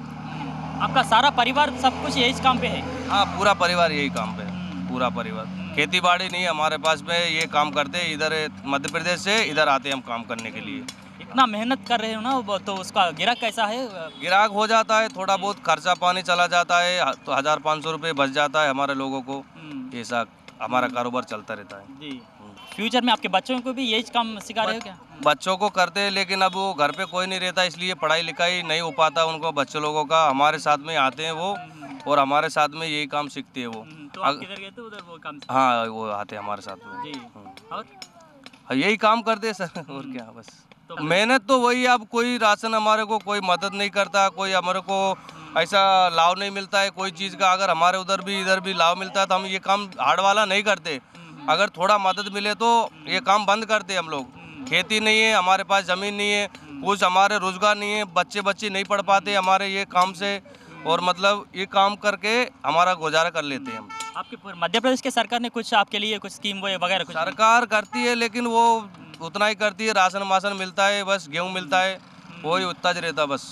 आपका सारा परिवार सब कुछ यही काम पे है हाँ पूरा परिवार यही काम पे है पूरा परिवार खेती बाड़ी नहीं है हमारे पास में ये काम करते इधर मध्य प्रदेश से इधर आते हम काम करने के लिए इतना मेहनत कर रहे हो ना वो तो उसका गिराक कैसा है गिराक हो जाता है थोड़ा बहुत खर्चा पानी चला जाता है ह- तो हजार पाँच सौ रुपये बच जाता है हमारे लोगों को ऐसा हमारा कारोबार चलता रहता है जी फ्यूचर में आपके बच्चों को भी यही काम सिखा रहे हो क्या बच्चों को करते हैं लेकिन अब वो घर पे कोई नहीं रहता इसलिए पढ़ाई लिखाई नहीं हो पाता उनको बच्चों लोगों का हमारे साथ में आते हैं वो और हमारे साथ में यही काम सीखते हैं वो तो आप अग- किधर गए थे उधर वो काम हाँ वो आते हैं हमारे साथ में जी और हाँ, यही काम करते हैं सर और क्या बस मेहनत तो वही अब कोई राशन हमारे को कोई मदद नहीं करता कोई हमारे को ऐसा लाभ नहीं मिलता है कोई चीज़ का अगर हमारे उधर भी इधर भी लाभ मिलता है तो हम ये काम हार्ड वाला नहीं करते अगर थोड़ा मदद मिले तो ये काम बंद करते हम लोग खेती नहीं है हमारे पास ज़मीन नहीं है कुछ हमारे रोज़गार नहीं है बच्चे बच्चे नहीं पढ़ पाते हमारे ये काम से और मतलब ये काम करके हमारा गुजारा कर लेते हैं हम आपके पूरे मध्य प्रदेश के सरकार ने कुछ आपके लिए कुछ स्कीम वो वगैरह कुछ सरकार करती है लेकिन वो उतना ही करती है राशन मासन मिलता है बस गेहूँ मिलता है वही उतना ही रहता बस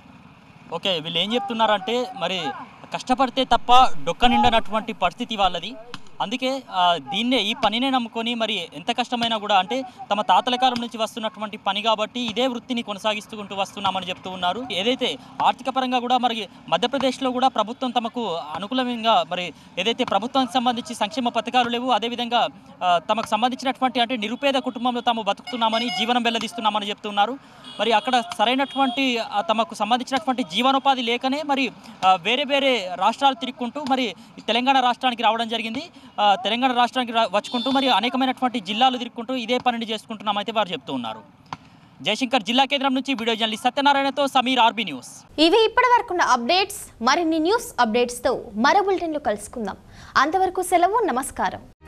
ఓకే వీళ్ళు ఏం చెప్తున్నారంటే మరి కష్టపడితే తప్ప డొక్క నిండనటువంటి పరిస్థితి వాళ్ళది అందుకే ఆ, దీన్నే ఈ పనినే నమ్ముకొని మరి ఎంత కష్టమైనా కూడా అంటే తమ తాతల కాలం నుంచి వస్తున్నటువంటి పని కాబట్టి ఇదే వృత్తిని కొనసాగిస్తుంటూ వస్తున్నామని చెప్తూ ఉన్నారు ఏదైతే ఆర్థిక పరంగా కూడా మరి మధ్యప్రదేశ్లో కూడా ప్రభుత్వం తమకు అనుకూలంగా మరి ఏదైతే ప్రభుత్వానికి సంబంధించి సంక్షేమ పథకాలు లేవు అదేవిధంగా ఆ, తమకు సంబంధించినటువంటి అంటే నిరుపేద కుటుంబంలో తాము బతుకుతున్నామని జీవనం వెల్లదిస్తున్నామని చెప్తున్నారు మరి అక్కడ సరైనటువంటి ఆ, తమకు సంబంధించినటువంటి జీవనోపాధి లేకనే మరి ఆ, వేరే వేరే రాష్ట్రాలు తిరుక్కుంటూ మరి ఈ తెలంగాణ రాష్ట్రానికి రావడం జరిగింది ఆ, తెలంగాణ రాష్ట్రానికి రా- వచ్చుకుంటూ మరి అనేకమైనటువంటి జిల్లాలు తిరుక్కుంటూ ఇదే పనిని చేసుకుంటున్నామైతే వారు చెప్తూ ఉన్నారు జయశంకర్ జిల్లా కేంద్రం నుంచి వీడియో జర్నలిస్ట్ సత్యనారాయణతో సమీర్ ఆర్బీ న్యూస్ ఇవి ఇప్పటి వరకున్న అప్డేట్స్ మరిన్ని న్యూస్ అప్డేట్స్తో మరో బులెటిన్లో కలుసుకుందాం అంతవరకు సెలవు నమస్కారం